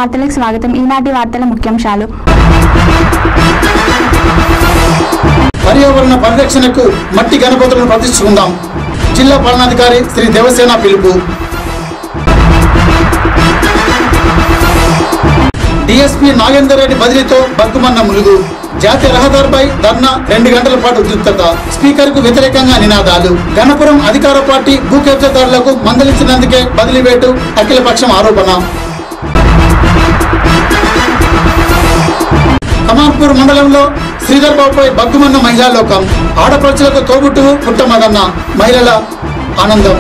వార్తలకు స్వాగతం ఈనాటి వార్తల ముఖ్యాంశాలు పర్యావరణ పరిరక్షణకు మట్టి గణపతులను ప్రతిష్ఠించుకుందాం జిల్లా పాలనాధికారి శ్రీ దేవసేన పిలుపు డిఎస్పీ నాగేందర్ రెడ్డి బదిలీతో బగ్గుమన్న ములుగు జాతీయ రహదారిపై ధర్నా రెండు గంటల పాటు ఉద్రిక్తత స్పీకర్ కు వ్యతిరేకంగా నినాదాలు గణపురం అధికార పార్టీ భూ కబ్జాదారులకు మందలించినందుకే బదిలీ వేటు అఖిలపక్షం ఆరోపణ కమాన్పూర్ మండలంలో శ్రీధర్ బాబుపై బగ్గుమన్న మహిళా లోకం ఆడపడుచులకు తోబుట్టువు పుట్టమదన్న మహిళల ఆనందం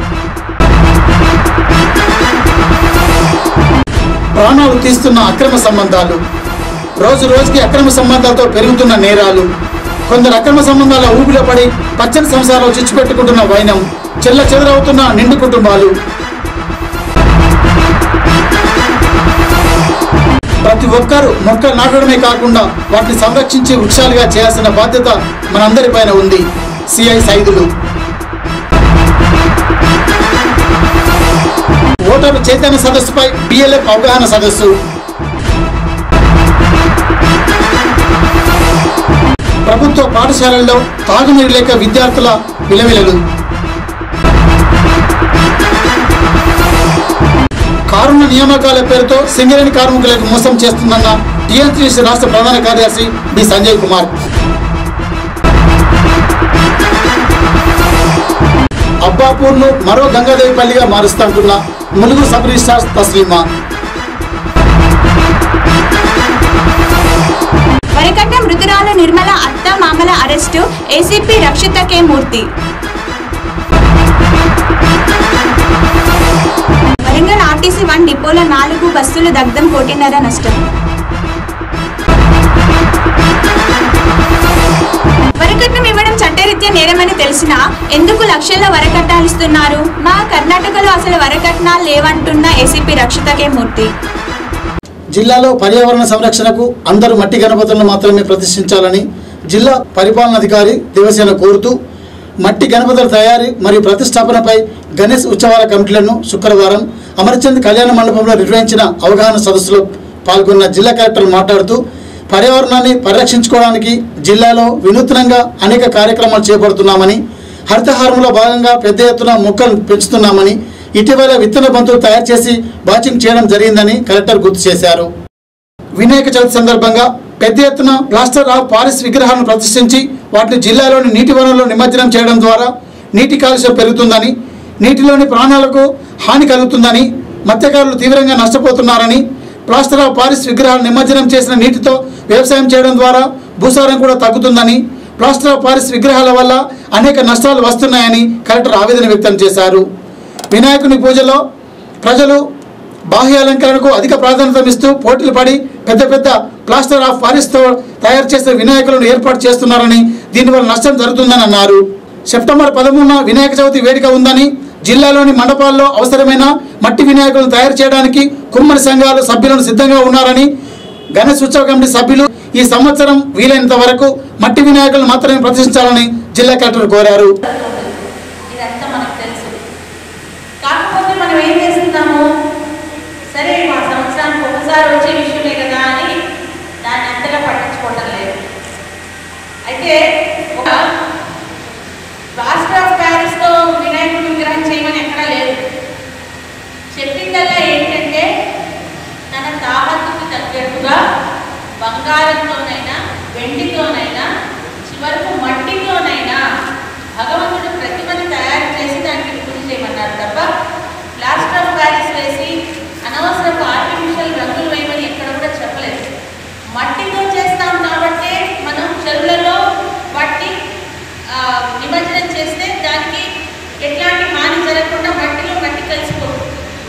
ప్రాణాలు తీస్తున్న అక్రమ సంబంధాలు రోజు రోజుకి అక్రమ సంబంధాలతో పెరుగుతున్న నేరాలు కొందరు అక్రమ సంబంధాల ఊపిలో పడి పచ్చని సంసారాలు చిచ్చుపెట్టుకుంటున్న వైనం చెల్ల చెదరవుతున్న నిండు కుటుంబాలు ప్రతి ఒక్కరూ మొక్కలు నాటడమే కాకుండా వాటిని సంరక్షించి వృక్షాలుగా చేయాల్సిన బాధ్యత మనందరిపైన ఉంది సిఐ సైదులు ఓటరు చైతన్య సదస్సుపై బిఎల్ఎఫ్ అవగాహన సదస్సు ప్రభుత్వ పాఠశాలల్లో తాగునీరు లేక విద్యార్థుల విలవిలలు కారుణ నియామకాల పేరుతో సింగరేణి కార్మికులకు మోసం చేస్తుందన్న టీఎన్సీసీ రాష్ట్ర ప్రధాన కార్యదర్శి బి సంజయ్ కుమార్ అబ్బాపూర్ను మరో గంగాదేవిపల్లిగా మారుస్తాంటున్న ములుగు సబ్ రిజిస్ట్రార్ తస్లీమా వరకట్న మృతురాలు నిర్మల అత్త మామల arrest ACP Rakshita K Murthy Warangal RTC one డిపోలో నాలుగు బస్సులు దగ్ధం కోటిన్నర నష్టం వరకట్నం ఇవ్వడం చట్టరీత్యా నేరమని తెలిసినా ఎందుకు లక్షల్లో వరకట్నాలు ఇస్తున్నారు మా కర్ణాటకలో అసలు వరకట్నాలు లేవంటున్న ఏసీపీ రక్షిత కే మూర్తి జిల్లాలో పర్యావరణ సంరక్షణకు అందరూ మట్టి గణపతులను మాత్రమే ప్రతిష్ఠించాలని జిల్లా పరిపాలనాధికారి దేవసేన కోరుతూ మట్టి గణపతుల తయారీ మరియు ప్రతిష్టాపనపై గణేష్ ఉత్సవాల కమిటీలను శుక్రవారం అమర్చంద్ కళ్యాణ మండపంలో నిర్వహించిన అవగాహన సదస్సులో పాల్గొన్న జిల్లా కలెక్టర్ మాట్లాడుతూ పర్యావరణాన్ని పరిరక్షించుకోవడానికి జిల్లాలో వినూత్నంగా అనేక కార్యక్రమాలు చేపడుతున్నామని హరితహారంలో భాగంగా పెద్ద ఎత్తున మొక్కలు పెంచుతున్నామని ఇటీవల విత్తన బంతులు తయారు చేసి బాచింగ్ చేయడం జరిగిందని కలెక్టర్ గుర్తు చేశారు వినాయక చవితి సందర్భంగా పెద్ద ఎత్తున ప్లాస్టర్ ఆఫ్ పారిస్ విగ్రహాలను ప్రతిష్ఠించి వాటిని జిల్లాలోని నీటి వనరుల్లో నిమజ్జనం చేయడం ద్వారా నీటి కాలుష్యం పెరుగుతుందని నీటిలోని ప్రాణాలకు హాని కలుగుతుందని మత్స్యకారులు తీవ్రంగా నష్టపోతున్నారని ప్లాస్టర్ ఆఫ్ పారిస్ విగ్రహాలు నిమజ్జనం చేసిన నీటితో వ్యవసాయం చేయడం ద్వారా భూసారం కూడా తగ్గుతుందని ప్లాస్టర్ ఆఫ్ పారిస్ విగ్రహాల వల్ల అనేక నష్టాలు వస్తున్నాయని కలెక్టర్ ఆవేదన వ్యక్తం చేశారు వినాయకుని పూజలో ప్రజలు బాహ్య అలంకరణకు అధిక ప్రాధాన్యత ఇస్తూ పోటీలు పడి పెద్ద పెద్ద ప్లాస్టర్ ఆఫ్ పారిస్తో తయారు చేసిన వినాయకులను ఏర్పాటు చేస్తున్నారని దీనివల్ల నష్టం జరుగుతుందని అన్నారు సెప్టెంబర్ పదమూడున వినాయక చవితి వేడుక ఉందని జిల్లాలోని మండపాల్లో అవసరమైన మట్టి వినాయకులను తయారు చేయడానికి కుమ్మరి సంఘాలు సభ్యులను సిద్ధంగా ఉన్నారని గణేష్ ఉత్సవ కమిటీ సభ్యులు ఈ సంవత్సరం వీలైనంత వరకు మట్టి వినాయకులను మాత్రమే ప్రదర్శించాలని జిల్లా కలెక్టర్ కోరారు ఇదంతా మనకు తెలుసు కాకపోతే మనం ఏం చేస్తున్నాము సరే మా సంవత్సరానికి ఒకసారి వచ్చే విషయమే కదా అని దాన్ని అంతగా పట్టించుకోవటం లేదు అయితే ఒక ప్లాస్టర్ ఆఫ్ ప్యారిస్తో వినాయకుడి విగ్రహం చేయమని ఎక్కడా లేదు చెప్పిందల్లా ఏంటంటే తన తాహత్తుకి తగ్గట్టుగా బంగారంతోనైనా వెండితోనైనా చివరకు మట్టితోనైనా భగవంతుడు ప్రతిమని తయారు చేసి దానికి పూజ చేయమన్నారు తప్ప ప్లాస్టర్ ఆఫ్ ప్యారిస్ వేసి అనవసరపు ఆర్టిఫిషియల్ రంగులు వేయమని ఎక్కడ కూడా చెప్పలేదు మట్టితో చేస్తాం కాబట్టే మనం చెరువులలో వాటిని ఆ, నిమజ్జనం చేస్తే దానికి ఎట్లాంటి హాని జరగకుండా మట్టిలో మట్టి కలిసిపోతుంది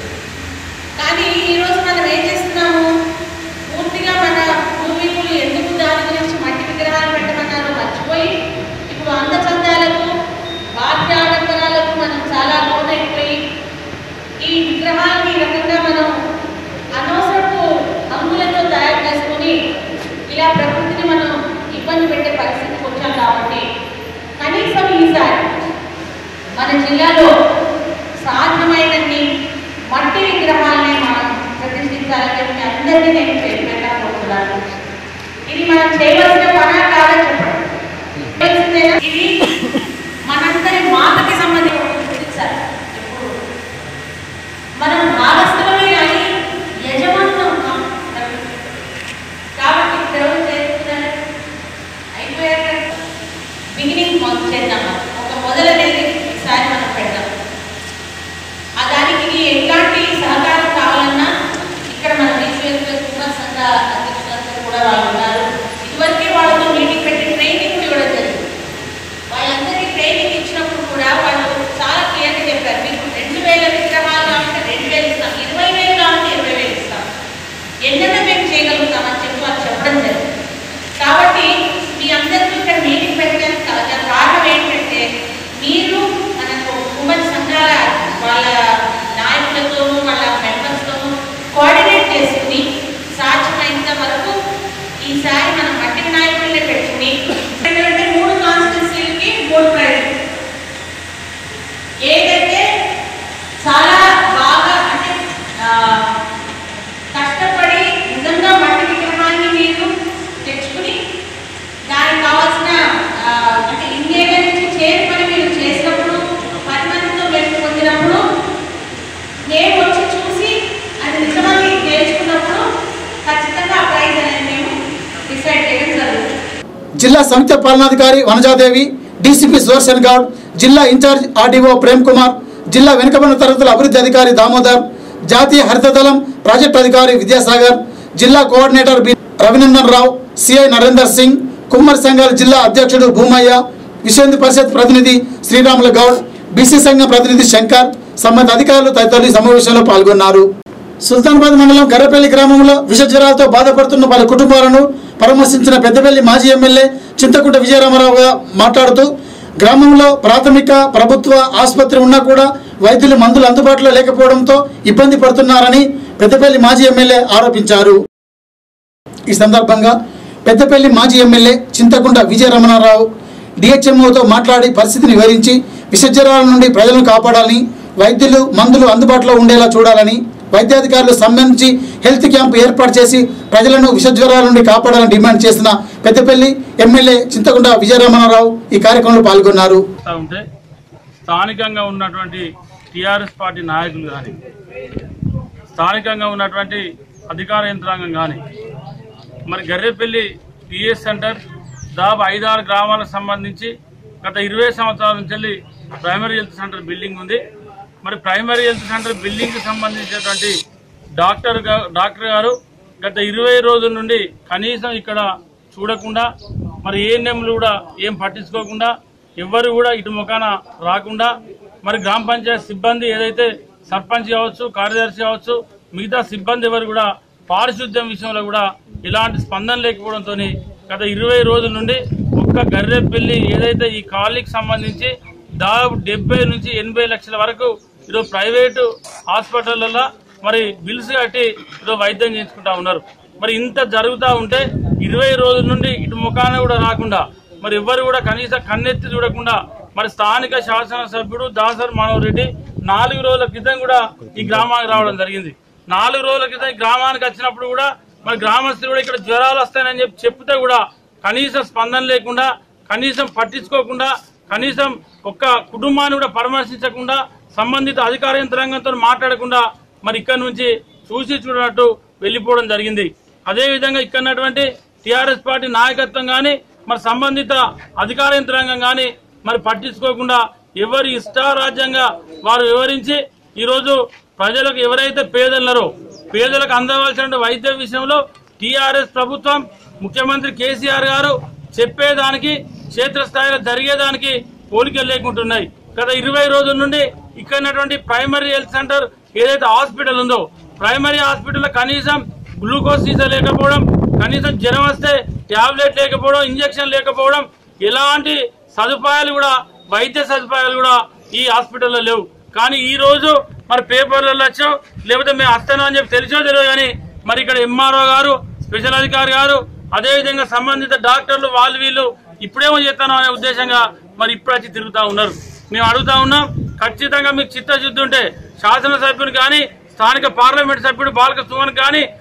కానీ ఈరోజు మనం ఏం చేస్తున్నాము పూర్తిగా మన పూర్వీకులు ఎందుకు దాని గురించి మట్టి విగ్రహాలు పెట్టమన్నారో మర్చిపోయి ఇప్పుడు అందచందాలకు బాధ్య ఆడంబరాలకు మనం చాలా లోనైపోయి ఈ విగ్రహాన్ని ఈ రకంగా మనం అనవసరపు హంగులతో తయారు చేసుకొని ఇలా ప్రకృతిని మనం ఇబ్బంది పెట్టే పరిస్థితికి వచ్చాం కాబట్టి కనీసం ఈసారి మన జిల్లాలో సాధ్యమైనన్ని మట్టి విగ్రహాలని మనం ప్రతిష్ఠించాలని చెప్పి అందరినీ నేను చెప్పలేకపోతున్నాను ఇది మనం చేయవలసిన పనా కాదా చెప్పండి చేయవలసిందేనా? ఇది మనందరి మాటకి సంబంధించి సార్ ఎప్పుడు మనం భాగస్థలమే కానీ యజమానులు ఉన్నాం కాబట్టి ఇప్పుడు ఎవరు చేస్తున్నారు అయిపోయాక బిగినింగ్ మొదలు చేద్దాం ఒక మొదలనేది ఈసారి మనం పెడదాం ఆ దానికి ఎట్లాంటి సహకారం కావాలన్నా ఇక్కడ మన బీసీఎస్ కుమార్ సంఘ అధ్యక్షులందరూ కూడా వాళ్ళు ఉన్నారు ఇదివరకే వాళ్ళతో మీటింగ్ పెట్టి ట్రైనింగ్ కూడా ఇవ్వడం జరిగింది వాళ్ళందరికీ ట్రైనింగ్ ఇచ్చినప్పుడు కూడా వాళ్ళు చాలా క్లియర్గా చెప్పారు మీకు రెండు వేల విగ్రహాలు కావాలంటే రెండు వేలు ఇస్తాం ఇరవై వేలు కావాలంటే ఇరవై వేలు ఇస్తాం ఎన్నైనా మేము చేయగలుగుతామని చెప్పి వాళ్ళు చెప్పడం జరిగింది కాబట్టి మీ అందరికీ ఇక్కడ మీటింగ్ పెట్టడానికి చాలా కారణం ఏంటంటే మీరు మనకు ఉమెన్ సంఘాల వాళ్ళ నాయకులతో వాళ్ళ మెంబర్స్తో కోఆర్డినేట్ చేసుకుని సాధ్యమైనంత వరకు ఈసారి మనం మట్టి వినాయకులనే పెట్టుకుని ఎందుకంటే మూడు కాన్స్టిట్యూన్సీలకి మూడు ప్రైజులు ఏదైతే చాలా బాగా అంటే ఆ, కష్టపడి నిజంగా మట్టి విగ్రహాన్ని మీరు తెచ్చుకుని దానికి కావాల్సిన ఆ, అంటే ఇండియా నుంచి చేరుకొని మీరు చేసినప్పుడు పది మందితో మేము పొందినప్పుడు నేను వచ్చి చూసి అది నిజమని నేర్చుకున్నప్పుడు ఖచ్చితంగా ఆ ప్రైజ్ అనేది మేము డిసైడ్ చేయడం జరుగుతుంది జిల్లా సంయుక్త పాలనాధికారి వనజాదేవి డీసీపీ సుదర్శన్ గౌడ్ జిల్లా ఇన్ఛార్జ్ ఆర్డీఓ ప్రేమ్ కుమార్ జిల్లా వెనుకబడిన తరగతుల అభివృద్ధి అధికారి దామోదర్ జాతీయ హరిత దళం ప్రాజెక్టు అధికారి విద్యాసాగర్ జిల్లా coordinator B Ravinandan Rao CI Narender Singh కుమ్మరి సంఘాల జిల్లా అధ్యక్షుడు భూమయ్య విశ్వేంద్ర పరిషత్ ప్రతినిధి శ్రీరాముల గౌడ్ బీసీ సంఘం ప్రతినిధి శంకర్ సంబంధిత అధికారులు తదితరులు ఈ సమావేశంలో పాల్గొన్నారు సుల్తానాబాద్ మండలం గర్రపల్లి గ్రామంలో విష జ్వరాలతో బాధపడుతున్న పలు కుటుంబాలను పరామర్శించిన పెద్దపల్లి మాజీ ఎమ్మెల్యే చింతకుంట విజయరామారావు గా- మాట్లాడుతూ గ్రామంలో ప్రాథమిక ప్రభుత్వ ఆసుపత్రి ఉన్నా కూడా వైద్యులు మందులు అందుబాటులో లేకపోవడంతో ఇబ్బంది పడుతున్నారని పెద్దపల్లి మాజీ ఎమ్మెల్యే ఆరోపించారు ఈ సందర్భంగా పెద్దపల్లి మాజీ ఎమ్మెల్యే చింతకుంట విజయరమణారావు డిహెచ్ఎంఓతో మాట్లాడి పరిస్థితిని వివరించి విషజ్వరాల నుండి ప్రజలను కాపాడాలని వైద్యులు మందులు అందుబాటులో ఉండేలా చూడాలని వైద్యాధికారులు సంబంధించి హెల్త్ క్యాంప్ ఏర్పాటు చేసి ప్రజలను విషజ్వరాల నుండి కాపాడాలని డిమాండ్ చేసిన పెద్దపల్లి ఎమ్మెల్యే చింతకుంట విజయరమణారావు ఈ కార్యక్రమంలో పాల్గొన్నారు చేస్తూ ఉంటే స్థానికంగా ఉన్నటువంటి టీఆర్ఎస్ పార్టీ నాయకులు కానీ స్థానికంగా ఉన్నటువంటి అధికార యంత్రాంగం కానీ మరి గర్రెపల్లి పిఎస్ సెంటర్ దాదాపు ఐదారు గ్రామాలకు సంబంధించి గత ఇరవై సంవత్సరాల నుంచి వెళ్ళి ప్రైమరీ హెల్త్ సెంటర్ బిల్డింగ్ ఉంది మరి ప్రైమరీ హెల్త్ సెంటర్ బిల్డింగ్కి సంబంధించినటువంటి డాక్టర్ గా- డాక్టర్ గారు గత ఇరవై రోజుల నుండి కనీసం ఇక్కడ చూడకుండా మరి ఏఎన్ఎంలు కూడా ఏం పట్టించుకోకుండా ఎవ్వరు కూడా ఇటు ముఖాన రాకుండా మరి గ్రామ పంచాయతీ సిబ్బంది ఏదైతే సర్పంచ్ కావచ్చు కార్యదర్శి కావచ్చు మిగతా సిబ్బంది ఎవరు కూడా పారిశుద్ధ్యం విషయంలో కూడా ఇలాంటి స్పందన లేకపోవడంతో గత ఇరవై రోజుల నుండి ఒక్క గర్రెపల్లి ఏదైతే ఈ కాలనీకి సంబంధించి దాదాపు డెబ్బై నుంచి ఎనభై లక్షల వరకు ఈరోజు ప్రైవేటు హాస్పిటల్లో మరి బిల్స్ కట్టి ఈరోజు వైద్యం చేయించుకుంటా ఉన్నారు మరి ఇంత జరుగుతూ ఉంటే ఇరవై రోజుల నుండి ఇటు ముఖాన కూడా రాకుండా మరి ఎవ్వరు కూడా కనీసం కన్నెత్తి చూడకుండా మరి స్థానిక శాసనసభ్యుడు దాసర్ మనోహర్ రెడ్డి నాలుగు రోజుల క్రితం కూడా ఈ గ్రామానికి రావడం జరిగింది నాలుగు రోజుల క్రితం ఈ గ్రామానికి వచ్చినప్పుడు కూడా మరి గ్రామస్తులు కూడా ఇక్కడ జ్వరాలు వస్తాయని చెప్పి చెప్తే కూడా కనీసం స్పందన లేకుండా కనీసం పట్టించుకోకుండా కనీసం ఒక్క కుటుంబాన్ని కూడా పరామర్శించకుండా సంబంధిత అధికార యంత్రాంగంతో మాట్లాడకుండా మరి ఇక్కడ నుంచి చూసి చూడనట్టు వెళ్ళిపోవడం జరిగింది అదేవిధంగా ఇక్కడ ఉన్నటువంటి టిఆర్ఎస్ పార్టీ నాయకత్వం కానీ మరి సంబంధిత అధికార యంత్రాంగం కానీ మరి పట్టించుకోకుండా ఎవరి ఇష్టారాజ్యంగా వారు వివరించి ఈరోజు ప్రజలకు ఎవరైతే పేదలున్నారో పేదలకు అందవలసిన వైద్య విషయంలో టీఆర్ఎస్ ప్రభుత్వం ముఖ్యమంత్రి కేసీఆర్ గారు చెప్పేదానికి క్షేత్రస్థాయిలో జరిగేదానికి పోలికలు లేకుంటున్నాయి గత ఇరవై రోజుల నుండి ఇక్కడ ఉన్నటువంటి ప్రైమరీ హెల్త్ సెంటర్ ఏదైతే హాస్పిటల్ ఉందో ప్రైమరీ హాస్పిటల్లో కనీసం గ్లూకోజ్ సీసా లేకపోవడం కనీసం జ్వరం వస్తే ట్యాబ్లెట్ లేకపోవడం ఇంజెక్షన్ లేకపోవడం ఎలాంటి సదుపాయాలు కూడా వైద్య సదుపాయాలు కూడా ఈ హాస్పిటల్లో లేవు కానీ ఈ రోజు మరి పేపర్లలో వచ్చాం లేకపోతే మేము వస్తాను అని చెప్పి తెలిసో తెలియదు కానీ మరి ఇక్కడ ఎంఆర్ఓ గారు స్పెషల్ అధికారి గారు అదేవిధంగా సంబంధిత డాక్టర్లు వాళ్ళు వీళ్ళు ఇప్పుడేమో చేస్తాను అనే ఉద్దేశంగా మరి ఇప్పుడు వచ్చి తిరుగుతా ఉన్నారు మేము అడుగుతా ఉన్నాం ఖచ్చితంగా మీకు చిత్తశుద్ధి ఉంటే శాసనసభ్యుని కానీ స్థానిక పార్లమెంట్ సభ్యుడు బాలక సుమన్ కానీ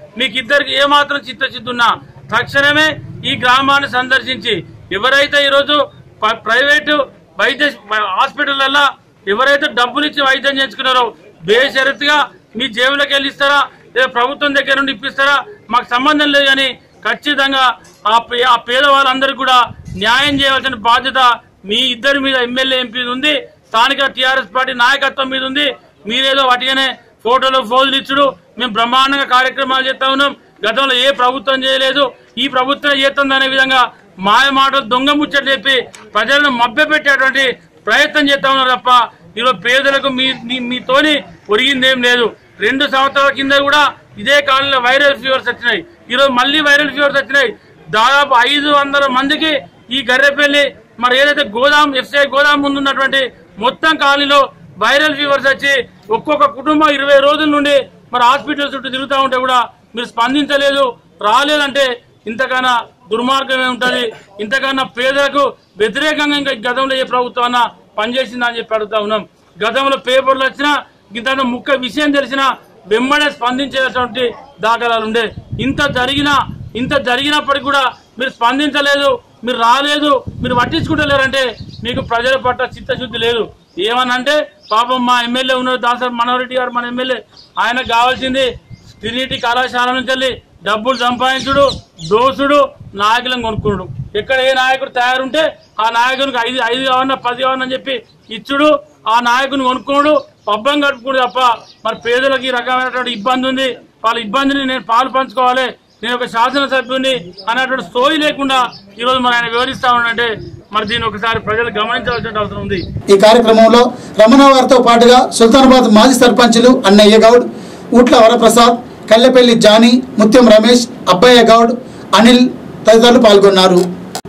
మీకు ఇద్దరికి ఏమాత్రం చిత్తశుద్ధి ఉన్నా తక్షణమే ఈ గ్రామాన్ని సందర్శించి ఎవరైతే ఈరోజు ప- ప్రైవేటు వైద్య హాస్పిటల్లో ఎవరైతే డబ్బులు ఇచ్చి వైద్యం చేయించుకున్నారో బేషరతుగా మీ జేబులోకి వెళ్ళి ఇస్తారా లేదా ప్రభుత్వం దగ్గర నుండి ఇప్పిస్తారా మాకు సంబంధం లేదు కానీ ఖచ్చితంగా ఆ పే- ఆ పేదవాళ్ళందరికీ కూడా న్యాయం చేయవలసిన బాధ్యత మీ ఇద్దరి మీద ఎమ్మెల్యే ఎంపీ ఉంది స్థానిక టీఆర్ఎస్ పార్టీ నాయకత్వం మీద ఉంది మీరేదో వాటిగానే ఫోటోలు ఫోజులు ఇచ్చుడు మేము బ్రహ్మాండంగా కార్యక్రమాలు చేస్తా ఉన్నాం గతంలో ఏ ప్రభుత్వం చేయలేదు ఈ ప్రభుత్వం చేస్తుంది అనే విధంగా మాయ మాటలు దొంగ ముచ్చట్లు చెప్పి ప్రజలను మభ్యపెట్టేటువంటి ప్రయత్నం చేస్తా ఉన్నారు తప్ప ఈరోజు పేదలకు మీ మీ- మీతోని ఒరిగిందేం లేదు రెండు సంవత్సరాల కింద కూడా ఇదే కాలంలో వైరల్ ఫీవర్స్ వచ్చినాయి ఈరోజు మళ్ళీ వైరల్ ఫీవర్స్ వచ్చినాయి దాదాపు ఐదు వందల మందికి ఈ గర్రెపల్లి మరి ఏదైతే గోదాం ఎఫ్సిఐ గోదాం ముందు ఉన్నటువంటి మొత్తం కాలనీలో వైరల్ ఫీవర్స్ వచ్చి ఒక్కొక్క కుటుంబం ఇరవై రోజుల నుండి మరి హాస్పిటల్ చుట్టూ తిరుగుతూ ఉంటే కూడా మీరు స్పందించలేదు రాలేదంటే ఇంతకన్నా దుర్మార్గమే ఉంటుంది ఇంతకన్నా పేదలకు వ్యతిరేకంగా ఇంకా ఈ గతంలో ఏ ప్రభుత్వం అన్నా పనిచేసిందా అని చెప్పి అడుగుతా ఉన్నాం గతంలో పేపర్లు వచ్చినా ఇంత ముఖ్య విషయం తెలిసినా వెంబడే స్పందించేటువంటి దాఖలాలు ఉండే ఇంత జరిగినా ఇంత జరిగినప్పటికీ కూడా మీరు స్పందించలేదు మీరు రాలేదు మీరు పట్టించుకుంటలేరంటే మీకు ప్రజల పట్ల చిత్తశుద్ధి లేదు ఏమనంటే పాపం మా ఎమ్మెల్యే ఉన్నారు దాసరి మనోహరెడ్డి గారు మన ఎమ్మెల్యే ఆయనకు కావాల్సింది ట్రినిటీ కళాశాల నుంచి వెళ్ళి డబ్బులు సంపాదించుడు దోసుడు నాయకులను కొనుక్కున్నాడు ఎక్కడ ఏ నాయకుడు తయారుంటే ఆ నాయకునికి ఐదు ఐదు కావన్నా పది కావన్నా అని చెప్పి ఇచ్చుడు ఆ నాయకుని కొనుక్కోడు పబ్బం గడుపుకోడు తప్ప మరి పేదలకు ఈ రకమైనటువంటి ఇబ్బంది ఉంది వాళ్ళ ఇబ్బందిని నేను పాలు పంచుకోవాలి నేను ఒక శాసనసభ్యుని అనేటువంటి సోయి లేకుండా ఈరోజు మరి ఆయన వివరిస్తా ఉన్నాడంటే మరి దీన్ని ఒకసారి ప్రజలు గమనించవలసిన అవసరం ఉంది ఈ కార్యక్రమంలో రమణ వారితో పాటుగా సుల్తానాబాద్ మాజీ సర్పంచులు అన్నయ్య గౌడ్ ఊట్ల వరప్రసాద్ కల్లెపల్లి జానీ ముత్యం రమేష్ అబ్బయ్య గౌడ్ అనిల్ తదితరులు పాల్గొన్నారు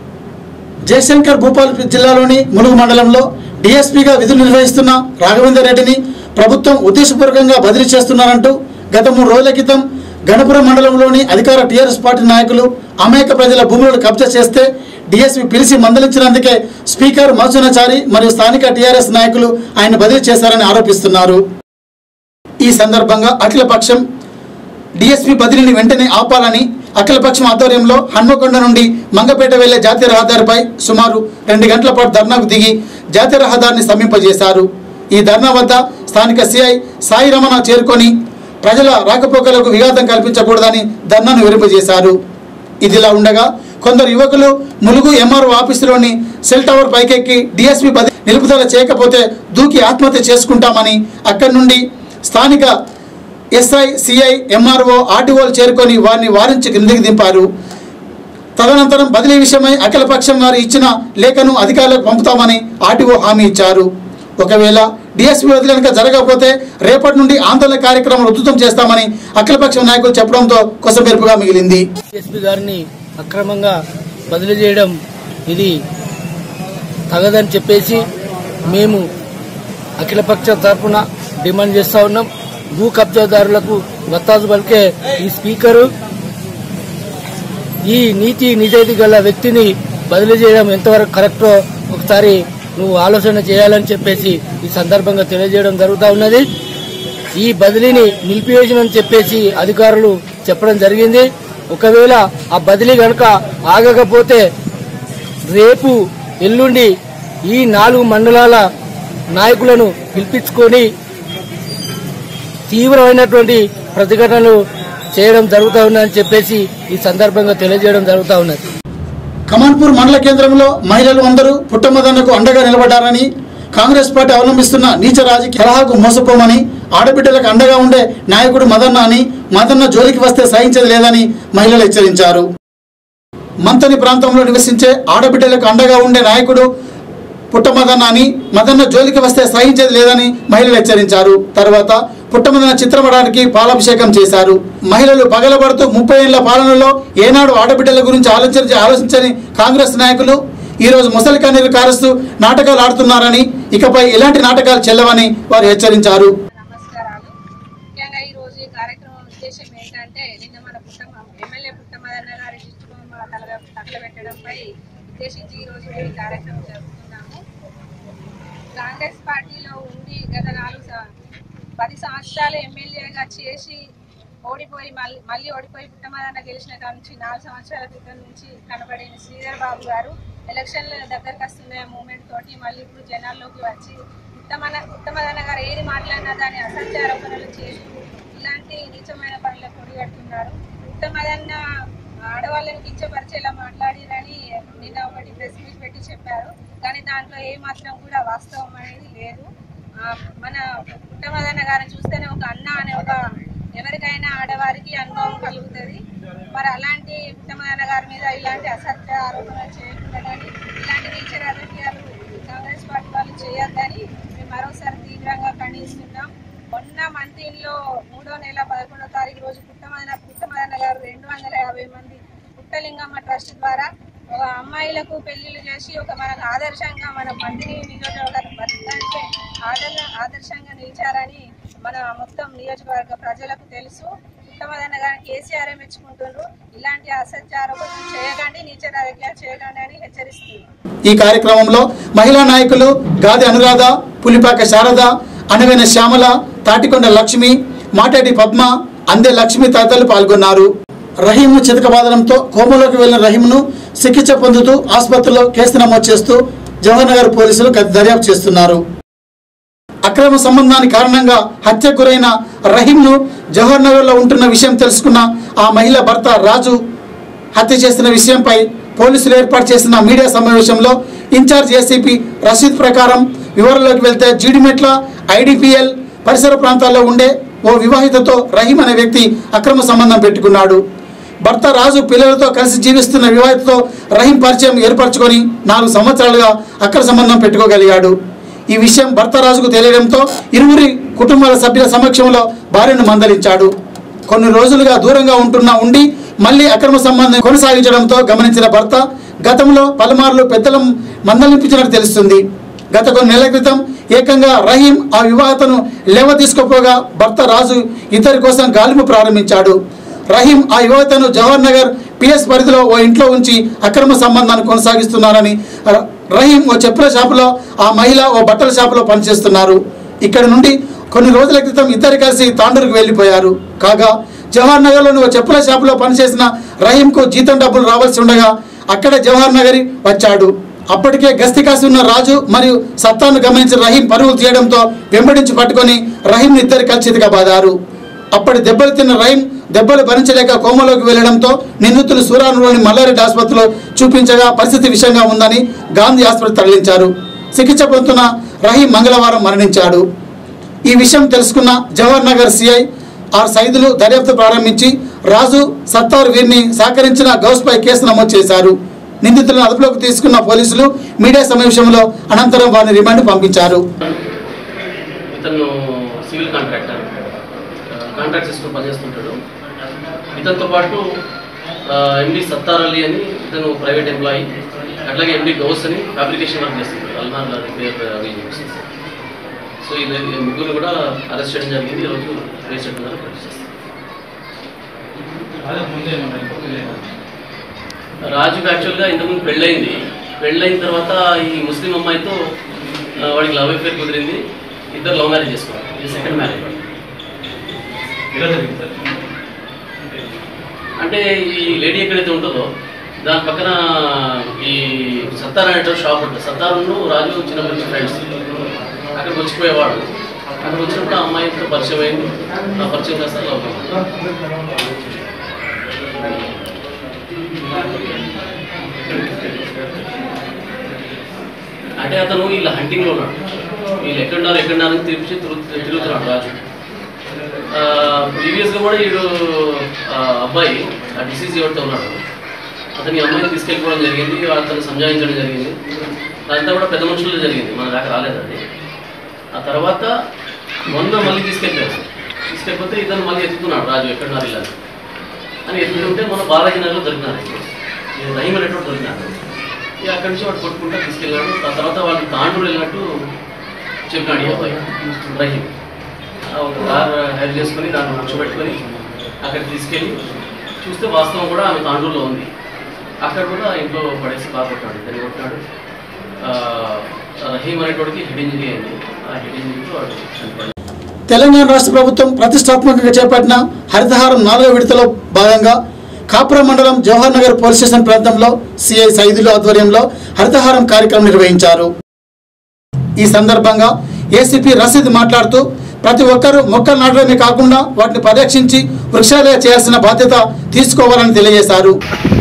జయశంకర్ భూపాల్ జిల్లాలోని ములుగు మండలంలో డీఎస్పీగా విధులు నిర్వహిస్తున్న రాఘవేందర్ రెడ్డిని ప్రభుత్వం ఉద్దేశపూర్వకంగా బదిలీ చేస్తున్నారంటూ గత మూడు రోజుల క్రితం గణపురం మండలంలోని అధికార టీఆర్ఎస్ పార్టీ నాయకులు అమాయక ప్రజల భూములను కబ్జా చేస్తే డీఎస్పీ పిలిచి మందలించినందుకే స్పీకర్ మధుసూనాచారి మరియు స్థానిక టీఆర్ఎస్ నాయకులు ఆయన బదిలీ చేశారని ఆరోపిస్తున్నారు ఈ సందర్భంగా అఖిలపక్షం డిఎస్పీ బదిలీని వెంటనే ఆపాలని అఖిలపక్షం ఆధ్వర్యంలో హన్మకొండ నుండి మంగపేట వెళ్లే జాతీయ రహదారిపై సుమారు రెండు గంటల పాటు ధర్నాకు దిగి జాతీయ రహదారిని సమీపజేశారు ఈ ధర్నా వద్ద స్థానిక సిఐ సాయి రమణ చేరుకొని ప్రజల రాకపోకలకు విఘాతం కల్పించకూడదని ధర్నాను విరింపజేశారు ఇదిలా ఉండగా కొందరు యువకులు ములుగు ఎంఆర్ఓ ఆఫీసులోని సెల్ టవర్ పైకెక్కి డిఎస్పీ పది నిలుపుదల చేయకపోతే దూకి ఆత్మహత్య చేసుకుంటామని అక్కడి నుండి స్థానిక ఎస్ఐ సిఐ ఎంఆర్ఓ ఆర్టీఓలు చేరుకొని వారిని వారించి కిందికి దింపారు తదనంతరం బదిలీ విషయమై అఖిలపక్షం వారు ఇచ్చిన లేఖను అధికారులకు పంపుతామని ఆర్టీఓ హామీ ఇచ్చారు ఒకవేళ డిఎస్పీ బదిలీ కనుక జరగకపోతే రేపటి నుండి ఆందోళన కార్యక్రమం ఉధృతం చేస్తామని అఖిలపక్షం నాయకులు చెప్పడంతో కొసమెరుపుగా మిగిలింది ఎస్పీ గారిని అక్రమంగా బదిలీ చేయడం ఇది తగదని చెప్పేసి మేము అఖిలపక్ష తరఫున డిమాండ్ చేస్తా ఉన్నాం భూ కబ్జాదారులకు వత్తాసు పలికే ఈ స్పీకరు ఈ నీతి నిజాయితీ గల వ్యక్తిని బదిలీ చేయడం ఎంతవరకు కరెక్టో ఒకసారి నువ్వు ఆలోచన చేయాలని చెప్పేసి ఈ సందర్భంగా తెలియజేయడం జరుగుతూ ఉన్నది ఈ బదిలీని నిలిపివేసినని చెప్పేసి అధికారులు చెప్పడం జరిగింది ఒకవేళ ఆ బదిలీ గనుక ఆగకపోతే రేపు ఎల్లుండి ఈ నాలుగు మండలాల నాయకులను పిలిపించుకొని తీవ్రమైనటువంటి ప్రతిఘటనలు చేయడం జరుగుతూ ఉందని చెప్పేసి ఈ సందర్భంగా తెలియజేయడం జరుగుతూ ఉన్నది కమాన్పూర్ మండల కేంద్రంలో మహిళలు అందరూ పుట్టమదన్నకు అండగా నిలబడ్డారని కాంగ్రెస్ పార్టీ అవలంబిస్తున్న నీచ రాజకీయ సలహాకు మోసపోమని ఆడబిడ్డలకు అండగా ఉండే నాయకుడు మదన్న అని మదన్న జోలికి వస్తే సహించేది లేదని మహిళలు హెచ్చరించారు మంతని ప్రాంతంలో నివసించే ఆడబిడ్డలకు అండగా ఉండే నాయకుడు పుట్టమదన్న అని మదన్న జోలికి వస్తే సహించేది లేదని మహిళలు హెచ్చరించారు తర్వాత పుట్టమదన్న చిత్రపటానికి పాలాభిషేకం చేశారు మహిళలు పగలబడుతూ ముప్పై ఏళ్ల పాలనలో ఏనాడు ఆడబిడ్డల గురించి ఆలోచించి ఆలోచించని కాంగ్రెస్ నాయకులు ఈ రోజు ముసలి కన్నీరు కారుస్తూ నాటకాలు ఆడుతున్నారని ఇకపై ఇలాంటి నాటకాలు చెల్లవని వారు హెచ్చరించారు నమస్కారాలు ముఖ్యంగా ఈ రోజు ఈ కార్యక్రమం ఉద్దేశం ఏంటంటే నిన్న మన పుట్టమ ఎమ్మెల్యే పుట్టమదన్న గారి దిష్టిలో మన తల తగలబెట్టడంపై ఉద్దేశించి ఈ రోజు ఈ కార్యక్రమం జరుపుతున్నాము కాంగ్రెస్ పార్టీలో ఉండి గత నాలుగు స- పది సంవత్సరాలు ఎమ్మెల్యేగా చేసి ఓడిపోయి మళ్ళీ మళ్ళీ ఓడిపోయి పుట్టమదన్న గెలిచిన కాడ నుంచి నాలుగు సంవత్సరాల క్రితం నుంచి కనబడిన శ్రీధర్ బాబు గారు ఎలక్షన్ల దగ్గరకు వస్తున్న మూమెంట్ తోటి మళ్ళీ ఇప్పుడు జనాల్లోకి వచ్చి ఉత్తమన ఉత్తమదన్న గారు ఏది మాట్లాడినా దాని అసత్య ఆరోపణలు చేస్తూ ఇలాంటి నీచమైన పనులకు కొడిగడుతున్నారు ఉత్తమదన్న ఆడవాళ్ళని కించపరిచేలా మాట్లాడిరని నిన్న ఒకటి ప్రెస్ మీట్ పెట్టి చెప్పారు కానీ దాంట్లో ఏ మాత్రం కూడా వాస్తవం అనేది లేదు ఆ, మన పుట్టమదన్న గారిని చూస్తేనే ఒక అన్న అనే ఒక ఎవరికైనా ఆడవారికి అనుభవం కలుగుతుంది మరి అలాంటి పుట్టమదన్న గారి మీద ఇలాంటి అసత్య ఆరోపణలు చేయకుండా కానీ ఇలాంటి నీచ రాజకీయాలు కాంగ్రెస్ పార్టీ వాళ్ళు చేయొద్దని మేము మరోసారి తీవ్రంగా ఖండిస్తున్నాం మొన్న మంత్రిలో మూడో నెల పదకొండో తారీఖు రోజు పుట్టమదన పుట్టమదన్న గారు రెండు వందల యాభై మంది పుట్టలింగమ్మ ట్రస్ట్ ద్వారా ఒక అమ్మాయిలకు పెళ్లిళ్ళు చేసి ఒక మనకు ఆదర్శంగా మన మంత్రి నియోజకవర్గం బతకడానికి ఆదర్శ ఆదర్శంగా నిలిచారని మన మొత్తం నియోజకవర్గ ప్రజలకు తెలుసు పుట్టమదన్న గారిని కేసీఆర్ మెచ్చుకుంటున్నారు ఇలాంటి అసత్య ఆరోపణలు చేయకండి నీచ రాజకీయాలు చేయకండి అని హెచ్చరిస్తున్నారు ఈ కార్యక్రమంలో మహిళా నాయకులు గాది అనురాధ పులిపాక శారద అనగైన శ్యామల తాటికొండ లక్ష్మి మాటేటి పద్మ అందే లక్ష్మి తదితరులు పాల్గొన్నారు రహీంను చితకబాదడంతో కోమలోకి వెళ్లిన రహీంను చికిత్స పొందుతూ ఆసుపత్రిలో కేసు నమోదు చేస్తూ జవహర్ నగర్ పోలీసులు గత దర్యాప్తు చేస్తున్నారు అక్రమ సంబంధానికి కారణంగా హత్యకు గురైన రహీంను జవహర్ నగర్లో ఉంటున్న విషయం తెలుసుకున్న ఆ మహిళ భర్త రాజు హత్య చేసిన విషయంపై పోలీసులు ఏర్పాటు చేసిన మీడియా సమావేశంలో ఇన్ఛార్జ్ ఏసీపీ రసీద్ ప్రకారం వివరాల్లోకి వెళ్తే జీడిమెట్ల ఐడిపిఎల్ పరిసర ప్రాంతాల్లో ఉండే ఓ వివాహితతో రహీం అనే వ్యక్తి అక్రమ సంబంధం పెట్టుకున్నాడు భర్త రాజు పిల్లలతో కలిసి జీవిస్తున్న వివాహితతో రహీం పరిచయం ఏర్పరచుకొని నాలుగు సంవత్సరాలుగా అక్రమ సంబంధం పెట్టుకోగలిగాడు ఈ విషయం భర్త రాజుకు తెలియడంతో ఇరువురి కుటుంబాల సభ్యుల సమక్షంలో భార్యను మందలించాడు కొన్ని రోజులుగా దూరంగా ఉంటున్న ఉండి మళ్ళీ అక్రమ సంబంధం కొనసాగించడంతో గమనించిన భర్త గతంలో పలుమార్లు పెద్దల మందలింపించినట్టు తెలుస్తుంది గత కొన్ని నెలల క్రితం ఏకంగా రహీం ఆ వివాహతను లేవ తీసుకుపోగా భర్త రాజు ఇద్దరి కోసం గాలింపు ప్రారంభించాడు రహీం ఆ యువతను జవహర్ నగర్ పిఎస్ పరిధిలో ఓ ఇంట్లో ఉంచి అక్రమ సంబంధాన్ని కొనసాగిస్తున్నారని ర- రహీం ఓ చెప్పుల షాపులో ఆ మహిళ ఓ బట్టల షాపులో పనిచేస్తున్నారు ఇక్కడ నుండి కొన్ని రోజుల క్రితం ఇద్దరు కలిసి తాండూరుకు వెళ్ళిపోయారు కాగా జవహర్ నగర్లోని ఓ చెప్పుల షాపులో పనిచేసిన రహీంకు జీతం డబ్బులు రావాల్సి ఉండగా అక్కడ జవహర్ నగరి వచ్చాడు అప్పటికే గస్తీ కాసి ఉన్న రాజు మరియు సత్తాను గమనించిన రహీం పరుగులు తీయడంతో వెంబడించి పట్టుకొని రహీంని ఇద్దరు కలిసిగా బాదారు అప్పటి దెబ్బలు తిన్న రహీం దెబ్బలు భరించలేక కోమలోకి వెళ్లడంతో నిందితులు సూరానులోని మల్లారెడ్డి ఆసుపత్రిలో చూపించగా పరిస్థితి విషయంగా ఉందని గాంధీ ఆసుపత్రి తరలించారు చికిత్స పొందుతున్న రహీం మంగళవారం మరణించాడు ఈ విషయం తెలుసుకున్న జవహర్ నగర్ సిఐ ఆర్ సైదులు దర్యాప్తు ప్రారంభించి రాజు సత్తార్ వీరిని సహకరించిన గౌస్పై కేసు నమోదు చేశారు నిందితులను అదుపులోకి తీసుకున్న పోలీసులు మీడియా సమావేశంలో అనంతరం వారిని రిమాండ్ పంపించారు ఇతను సివిల్ కాంట్రాక్టర్ కాంట్రాక్ట్ సిస్టమ్ పనిచేస్తుంటాడు ఇతనితో పాటు ఎండి సత్తార్ అలీ అని ఇతను ప్రైవేట్ ఎంప్లాయీ అట్లాగే ఎండి గౌస్ అని ఫ్యాబ్రికేషన్ వర్క్ చేస్తుంటాడు అల్మార్ రిపేర్ అవి చేసి సో ఇది ఈ ముగ్గురు కూడా అరెస్ట్ చేయడం జరిగింది ఈరోజు రేస్ చేయడం జరిగింది రాజుకి యాక్చువల్గా ఇంతకుముందు పెళ్ళయింది పెళ్ళైన తర్వాత ఈ ముస్లిం అమ్మాయితో ఆ, వాడికి లవ్ అఫేర్ కుదిరింది ఇద్దరు లవ్ మ్యారేజ్ చేసుకున్నారు ఇది సెకండ్ మ్యారేజ్ అంటే ఈ లేడీ ఎక్కడైతే ఉంటుందో దాని పక్కన ఈ సత్తార్ అనేటువంటి షాప్ ఉంటుంది సత్తారును రాజు చిన్నప్పటి నుంచి ఫ్రెండ్స్ అక్కడికి వచ్చిపోయేవాడు అక్కడికి వచ్చినప్పుడు ఆ అమ్మాయితో పరిచయం అయింది ఆ పరిచయం కాస్త లవ్ అంటే అతను వీళ్ళ హంటింగ్లో ఉన్నాడు వీళ్ళు ఎక్కడున్నారు ఎక్కడున్నారు అని తిరిగి తిరుగు- తిరుగుతున్నాడు రాజు ప్రీవియస్గా కూడా వీడు ఆ, అబ్బాయి ఆ డిసీజ్ ఎవరితో ఉన్నాడు అతని అమ్మాయిని తీసుకెళ్ళిపోవడం జరిగింది అతను సంజాయించడం జరిగింది అదంతా కూడా పెద్ద మనుషుల్లో జరిగింది మన దాకా రాలేదు అది ఆ తర్వాత మొన్న మళ్ళీ తీసుకెళ్ళారు తీసుకెళ్ళిపోతే ఇతను మళ్ళీ ఎత్తుకున్నాడు రాజు ఎక్కడున్నారు ఇలా అని ఎత్తుకుంటే మన బాలాజీ నగర్లో దొరికినారు ఇది రహీం అనేటువంటి దొరికినాడు ఇక అక్కడి నుంచి వాడు కొట్టుకుంటా తీసుకెళ్ళాడు ఆ తర్వాత వాళ్ళు తాండూరు వెళ్ళినట్టు చెప్పినాడు ఈ అబ్బాయి రహీం ఆ ఒక కార్ హైర్ చేసుకొని దాన్ని కూర్చోబెట్టుకొని అక్కడికి తీసుకెళ్ళి చూస్తే వాస్తవం కూడా ఆమె తాండూరులో ఉంది అక్కడ కూడా ఇంట్లో పడేసి బాగా కొట్టాడు దాన్ని కొట్టాడు ఆ, రహీం అనేటోడికి హెడ్ ఇంజరీ అయింది ఆ హెడ్ ఇంజరీతో వాడు చనిపోయాడు తెలంగాణ రాష్ట్ర ప్రభుత్వం ప్రతిష్టాత్మకంగా చేపట్టిన హరితహారం నాలుగో విడతలో భాగంగా కాపురం మండలం జవహర్ నగర్ పోలీస్ స్టేషన్ ప్రాంతంలో సిఐ సైదుల ఆధ్వర్యంలో హరితహారం కార్యక్రమం నిర్వహించారు ఈ సందర్భంగా ఏసీపీ రసీద్ మాట్లాడుతూ ప్రతి ఒక్కరూ మొక్కలు నాటడమే కాకుండా వాటిని పరిరక్షించి వృక్షాలయ చేయాల్సిన బాధ్యత తీసుకోవాలని తెలియజేశారు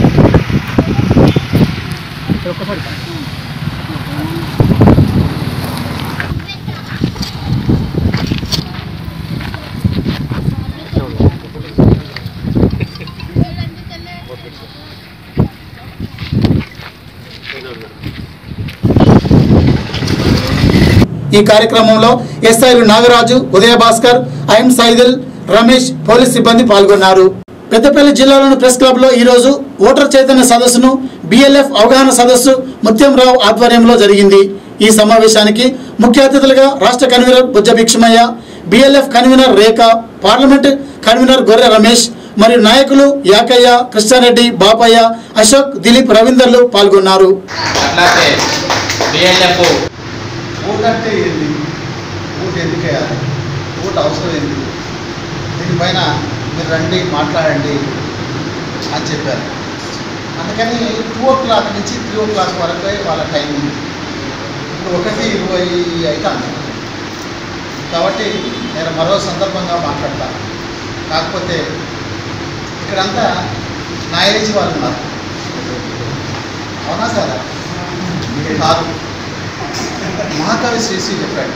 ఈ కార్యక్రమంలో ఎస్ఐలు నాగరాజు ఉదయ భాస్కర్ ఐఎం సైదుల్ రమేష్ పోలీస్ సిబ్బంది పాల్గొన్నారు పెద్దపల్లి జిల్లాలోని ప్రెస్ క్లబ్ లో ఈ రోజు ఓటర్ చైతన్య సదస్సును బిఎల్ఎఫ్ అవగాహన సదస్సు ముత్యంరావు ఆధ్వర్యంలో జరిగింది ఈ సమావేశానికి ముఖ్య అతిథులుగా రాష్ట్ర convener Bujja Bhikshamaiah BLF convener Rekha parliament convener Gorre Ramesh మరియు నాయకులు యాకయ్య కృష్ణారెడ్డి బాపయ్య అశోక్ దిలీప్ రవీందర్లు పాల్గొన్నారు అట్లాగే బిఎల్ఎఫ్ ఓటు అంటే ఏంది ఓటు ఎందుకు వేయాలి ఓటు అవసరం ఏంది దీనిపైన మీరు రండి మాట్లాడండి అని చెప్పారు అందుకని టూ ఓ క్లాక్ నుంచి త్రీ ఓ క్లాక్ వరకు వాళ్ళ టైం ఉంది ఇప్పుడు ఒకటి ఇరవై అవుతాను కాబట్టి నేను మరో సందర్భంగా మాట్లాడతాను కాకపోతే ఇక్కడంతా నా ఏజ్ వాళ్ళు ఉన్నారు అవునా సార్ కాదు మహాకవి శ్రీశ్రీ చెప్పాడు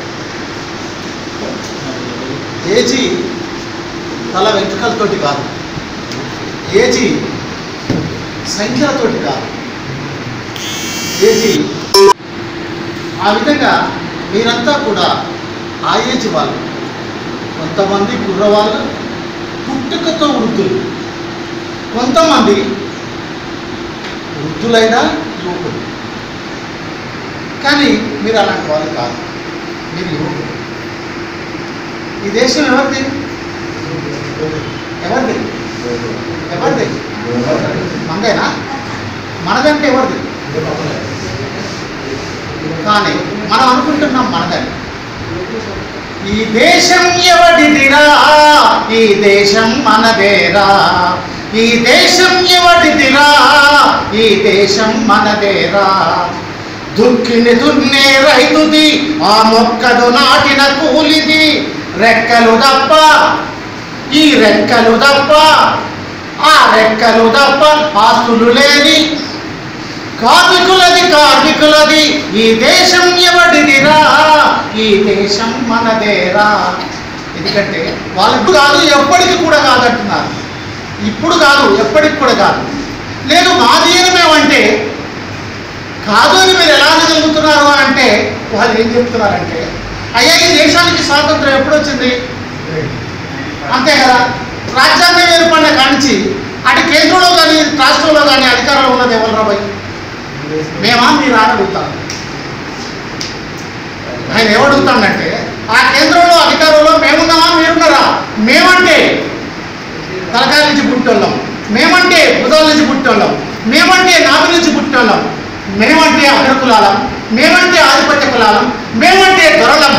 ఏజీ తల వెంట్రుకలతోటి కాదు ఏజీ సంఖ్యలతోటి కాదు ఏజీ ఆ విధంగా మీరంతా కూడా ఆ ఏజ్ వాళ్ళు కొంతమంది కుర్రవాళ్ళు పుట్టుకతో వృద్ధులు కొంతమంది వృద్ధులైన యువకులు కానీ మీరు అలాంటి వాళ్ళు కాదు మీరు యువకులు ఈ దేశం ఎవరిది ఎవరిది ఎవరిది మందేనా మనదంటే ఎవరిది కానీ మనం అనుకుంటున్నాం మనదని ఈ దేశం ఎవడిదిరా ఈ దేశం మనదేరా ఈ దేశం ఎవడిదిరా ఈ దేశం మనదేరా దుక్కిని దున్నే రైతుది ఆ మొక్కను నాటిన కూలిది రెక్కలు తప్ప ఈ రెక్కలు తప్ప ఆ రెక్కలు తప్ప ఆస్తులు లేని కార్మికులది కార్మికులది ఈ దేశం ఎవడిదిరా ఈ దేశం మనదేరా ఎందుకంటే వాళ్ళకు కాదు ఎప్పటికి కూడా కాదంటున్నారు ఇప్పుడు కాదు ఎప్పటికి కూడా కాదు లేదు మాది ఏమేమంటే కాదు అని మీరు ఎలా అనగలుగుతున్నారు అని అంటే వాళ్ళు ఏం చెప్తున్నారంటే అయ్యా ఈ దేశానికి స్వాతంత్రం ఎప్పుడు వచ్చింది అంతే కదా రాజ్యాంగం ఏర్పడిన కానించి అటు కేంద్రంలో కానీ రాష్ట్రంలో కానీ అధికారంలో ఉన్నది ఎవరు రాబోయ్ మేమా మీరు అడుగుతాం ఆయన ఏమడుగుతాడంటే ఆ కేంద్రంలో అధికారంలో మేమున్నామా మీరున్నారా మేమంటే తలకాయ నుంచి పుట్టోళ్ళం మేమంటే బుధాల నుంచి పుట్టోళ్ళం మేమంటే నాభి నుంచి పుట్టోళ్ళం మేమంటే అగ్రకులాలం మేమంటే ఆధిపత్య కులాలం మేమంటే దొరలం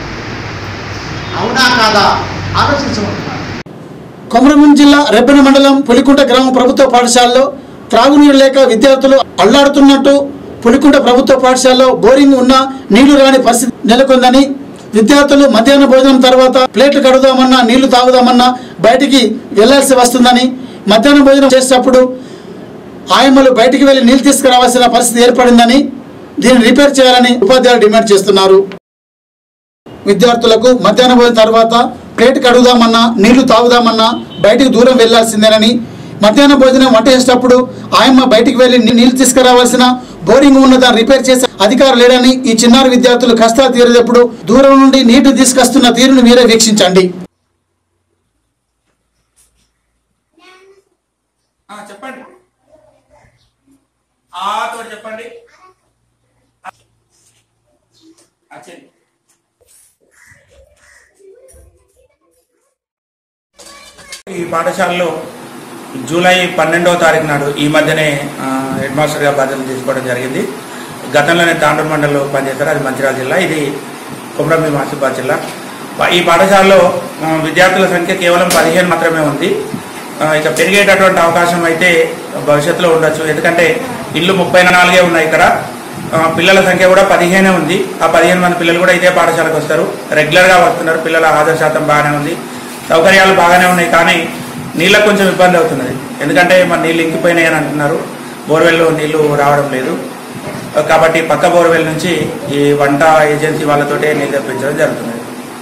అవునా కాదా ఆలోచించమంటున్నాను కొమరంభీం జిల్లా రెబ్బెన మండలం పులికుంట గ్రామ ప్రభుత్వ పాఠశాలలో త్రాగునీరు లేక విద్యార్థులు అల్లాడుతున్నట్టు పులికుంట ప్రభుత్వ పాఠశాలలో బోరింగ్ ఉన్న నీళ్లు రాని పరిస్థితి నెలకొందని విద్యార్థులు మధ్యాహ్న భోజనం తర్వాత ప్లేట్లు కడుగుదామన్నా నీళ్లు తాగుదామన్నా బయటికి వెళ్లాల్సి వస్తుందని మధ్యాహ్న భోజనం చేసేటప్పుడు ఆయమ్మలు బయటికి వెళ్లి నీళ్లు తీసుకురావాల్సిన పరిస్థితి ఏర్పడిందని దీన్ని రిపేర్ చేయాలని ఉపాధ్యాయులు డిమాండ్ చేస్తున్నారు విద్యార్థులకు మధ్యాహ్న భోజనం తర్వాత ప్లేట్ కడుగుదామన్నా నీళ్లు తాగుదామన్నా బయటికి దూరం వెళ్లాల్సిందేనని మధ్యాహ్న భోజనం వంట చేసేటప్పుడు ఆయమ్మ బయటికి వెళ్లి నీ- నీళ్లు తీసుకురావాల్సిన బోరింగ్ ఉన్న దాన్ని రిపేర్ చేసే అధికారం లేడని ఈ చిన్నారి విద్యార్థులు కష్టాలు తీరేటప్పుడు దూరం నుండి నీటి తీసుకొస్తున్న తీరును మీరే వీక్షించండి ఆ, చెప్పండి ఆ తోటి చెప్పండి అచ్చండి ఈ పాఠశాలలో జూలై పన్నెండవ తారీఖు నాడు ఈ మధ్యనే ఆ, హెడ్ మాస్టర్గా బాధ్యతలు తీసుకోవడం జరిగింది గతంలోనే తాండూరు మండలంలో పనిచేస్తారు అది మంచిర్యాల జిల్లా ఇది కుమ్రంభీం ఆసిఫాబాద్ జిల్లా ప- ఈ పాఠశాలలో ఆ, విద్యార్థుల సంఖ్య కేవలం పదిహేను మాత్రమే ఉంది ఆ, ఇక పెరిగేటటువంటి అవకాశం అయితే భవిష్యత్తులో ఉండొచ్చు ఎందుకంటే ఇల్లు ముప్పై నాలుగే ఉన్నాయి ఇక్కడ ఆ, పిల్లల సంఖ్య కూడా పదిహేనే ఉంది ఆ పదిహేను మంది పిల్లలు కూడా ఇదే పాఠశాలకు వస్తారు రెగ్యులర్గా వస్తున్నారు పిల్లల హాజరు శాతం బాగానే ఉంది సౌకర్యాలు బాగానే ఉన్నాయి కానీ నీళ్ళకు కొంచెం ఇబ్బంది అవుతున్నది ఎందుకంటే మన నీళ్ళు ఇంకిపోయినాయి అని అంటున్నారు బోర్వెల్లో నీళ్లు రావడం లేదు కాబట్టి పక్క బోర్వెల్ నుంచి ఈ వంట ఏజెన్సీ వాళ్ళతోటే నీళ్ళు తెప్పించడం జరుగుతున్నది